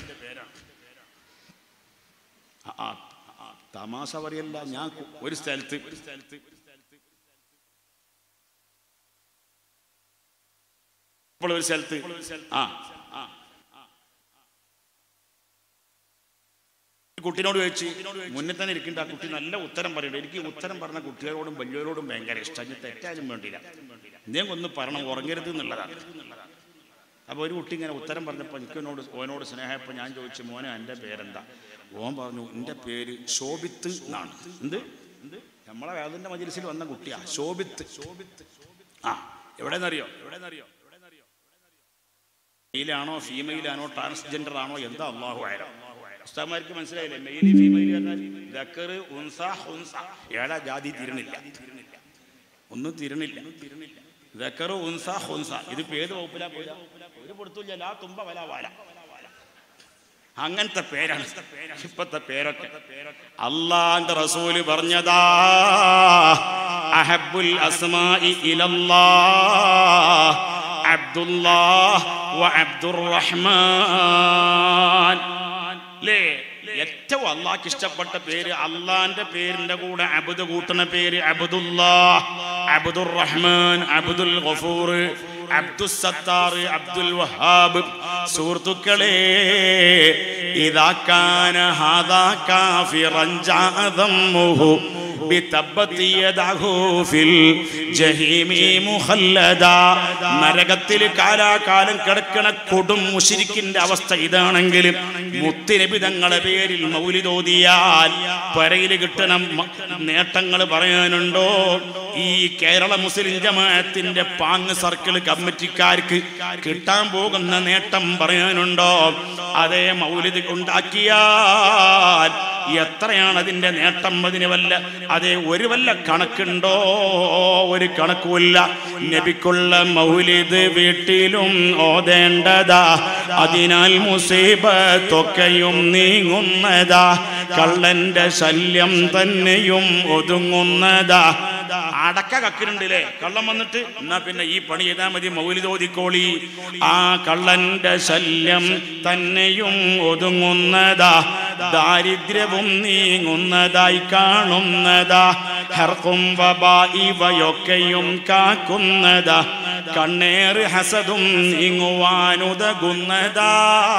ആ, ആ, ആ, തമാശ പറയല്ല ഞാൻ കു- ഒരു സ്ഥലത്ത് ഒരു സ്ഥലത്ത് ഇപ്പോൾ ഒരു സ്ഥലത്ത് ആ ആ കുട്ടിനോട് ചോദിച്ചു മുന്നിൽ തന്നെ ഇരിക്കേണ്ട ആ കുട്ടി നല്ല ഉത്തരം പറയുന്നുണ്ട് എനിക്ക് ഈ ഉത്തരം പറഞ്ഞ കുട്ടികളോടും വലിയവരോടും ഭയങ്കര ഇഷ്ടം ഇനി തെറ്റാലും വേണ്ടില്ല എന്തെങ്കിലും ഒന്ന് പറയണം ഉറങ്ങരുത് എന്നുള്ളതാണ് അപ്പോൾ ഒരു കുട്ടി ഇങ്ങനെ ഉത്തരം പറഞ്ഞപ്പോൾ എനിക്കെന്നോട് ഓനോട് സ്നേഹപ്പോൾ ഞാൻ ചോദിച്ചു മോനെ എൻ്റെ പേരെന്താ ഓൻ പറഞ്ഞു എൻ്റെ പേര് ശോഭിത്ത് എന്നാണ് എന്ത് നമ്മളെ വേദന്റെ മജിലിസിൽ വന്ന കുട്ടിയാ ശോഭിത്ത് ശോഭിത്ത് ആ എവിടെന്നറിയോ എവിടെന്നറിയോ മെയിലാണോ ഫീമെയിലാണോ ട്രാൻസ്ജെൻഡർ ആണോ എന്താ അള്ളാഹു ആയാലും ഉസ്താമാർക്ക് മനസ്സിലായില്ലേ മെയിലി ഫീമെയിൽ പറഞ്ഞാൽ ദക്കറ് ഉൻസ ഹുൻസ ഏടാ ജാതി തിരണില്ല ഒന്നും തിരണില്ല ദക്കറ് ഉൻസ ഹുൻസ ഇതിപ്പോ ഏത് വകുപ്പിലാ പോരാ ഒരു കൊടുത്തില്ല ലാ തുമ്പ വല വാല അങ്ങനത്തെ പേരാണ് ഇപ്പത്തെ പേരൊക്കെ അള്ളാന്റെ റസൂല് പറഞ്ഞതാ അഹബുൽ അസ്മായി ഇലല്ലാഹ് അബ്ദുല്ലാഹ് വ അബ്ദുറഹ്മാൻ ലേ ഏറ്റവും അള്ളാഹ്ക്ക് ഇഷ്ടപ്പെട്ട പേര് അള്ളാന്റെ പേരിന്റെ കൂടെ അബുദ് കൂട്ടുന്ന പേര് അബുദുല്ലാഹ് അബ്ദുർ റഹ്മാൻ അബ്ദുൽ ഗഫൂർ അബ്ദുൽ സത്താർ അബ്ദുൽ വഹാബ് സുഹൃത്തുക്കളെ ഇതാ കാന ഹാദാ കാഫിറൻ ജാദമ്മുഹു بتبت يده في الجحيم مخلدا നരകത്തിൽ കാലാകാലം കിടക്കണ കൊടും മുഷിരിക്കിന്റെ അവസ്ഥ ഇതാണെങ്കിൽ മുത്തിനബി തങ്ങളെ പേരിൽ മൗലിതോതിയാൽ പരയിൽ കിട്ടണ മ- നേട്ടങ്ങൾ പറയാനുണ്ടോ ഈ കേരള മുസ്ലിം ജമാഅത്തിന്റെ പാങ് സർക്കിൾ കമ്മിറ്റിക്കാർക്ക് കിട്ടാൻ പോകുന്ന നേട്ടം പറയാനുണ്ടോ അതേ മൗലിദ് ഉണ്ടാക്കിയാൽ എത്രയാണ് അതിന്റെ നേട്ടം അതിന് വല്ല അതേ ഒരു വല്ല കണക്കുണ്ടോ ഒരു കണക്കുമില്ല നബിക്കുള്ള മൗലിദ് വീട്ടിലും ഓതേണ്ടതാ അതിനാൽ മുസീബത്തൊക്കെയും നീങ്ങുന്നതാ കള്ളന്റെ ശല്യം തന്നെയും ഒതുങ്ങുന്നതാ അടക്ക കക്കിനുണ്ടല്ലേ കള്ളം വന്നിട്ട് എന്നാ പിന്നെ ഈ പണി ചെയ്താൽ മതി മൗലിതോതിക്കോളി ആ കള്ളന്റെ ശല്യം തന്നെയും ഒതുങ്ങുന്നതാ ദാരിദ്ര്യവും നീങ്ങുന്നതായി കാണുന്നതാ ഹർക്കും വബ ഇവയൊക്കെയും കാക്കുന്നതാ കണ്ണേറ് ഹസതും നീങ്ങുവാനുതകുന്നതാ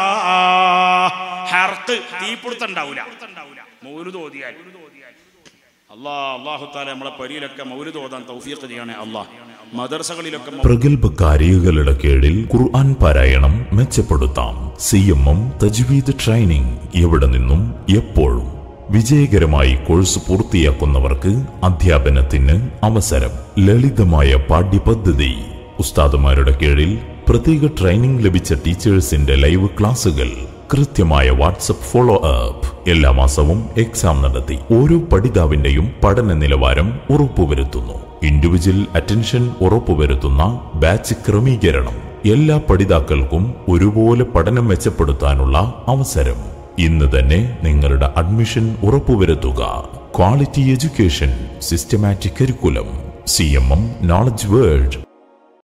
ഹർത്ത് തീപിടുത്തുണ്ടാവൂല മൗലുദ് ഓതിയാൽ അല്ലാ അള്ളാഹു താല നമ്മളെ പരിയിലൊക്കെ മൗലുദ് ഓതാൻ തൗഫീഖ് ചെയ്യണേ അല്ലാ മദർസകളിലൊക്കെ മൗ-
പ്രഗത്ഭ കാരികളുടെ കീഴിൽ ഖുർആൻ പാരായണം മെച്ചപ്പെടുത്താം സി എം എം തജ്വീദ് ട്രെയിനിങ് എവിടെ നിന്നും എപ്പോഴും വിജയകരമായി കോഴ്സ് പൂർത്തിയാക്കുന്നവർക്ക് അധ്യാപനത്തിന് അവസരം ലളിതമായ പാഠ്യപദ്ധതി ഉസ്താദുമാരുടെ കീഴിൽ പ്രത്യേക ട്രെയിനിംഗ് ലഭിച്ച ടീച്ചേഴ്സിന്റെ ലൈവ് ക്ലാസുകൾ കൃത്യമായ വാട്സപ്പ് ഫോളോ അപ്പ് എല്ലാ മാസവും എക്സാം നടത്തി ഓരോ പഠിതാവിന്റെയും പഠന നിലവാരം ഉറപ്പുവരുത്തുന്നു ഇൻഡിവിജ്വൽ അറ്റൻഷൻ ഉറപ്പുവരുത്തുന്ന ബാച്ച് ക്രമീകരണം എല്ലാ പഠിതാക്കൾക്കും ഒരുപോലെ പഠനം മെച്ചപ്പെടുത്താനുള്ള അവസരം ഇന്ന് തന്നെ നിങ്ങളുടെ അഡ്മിഷൻ ഉറപ്പുവരുത്തുക quality education systematic curriculum C M M knowledge world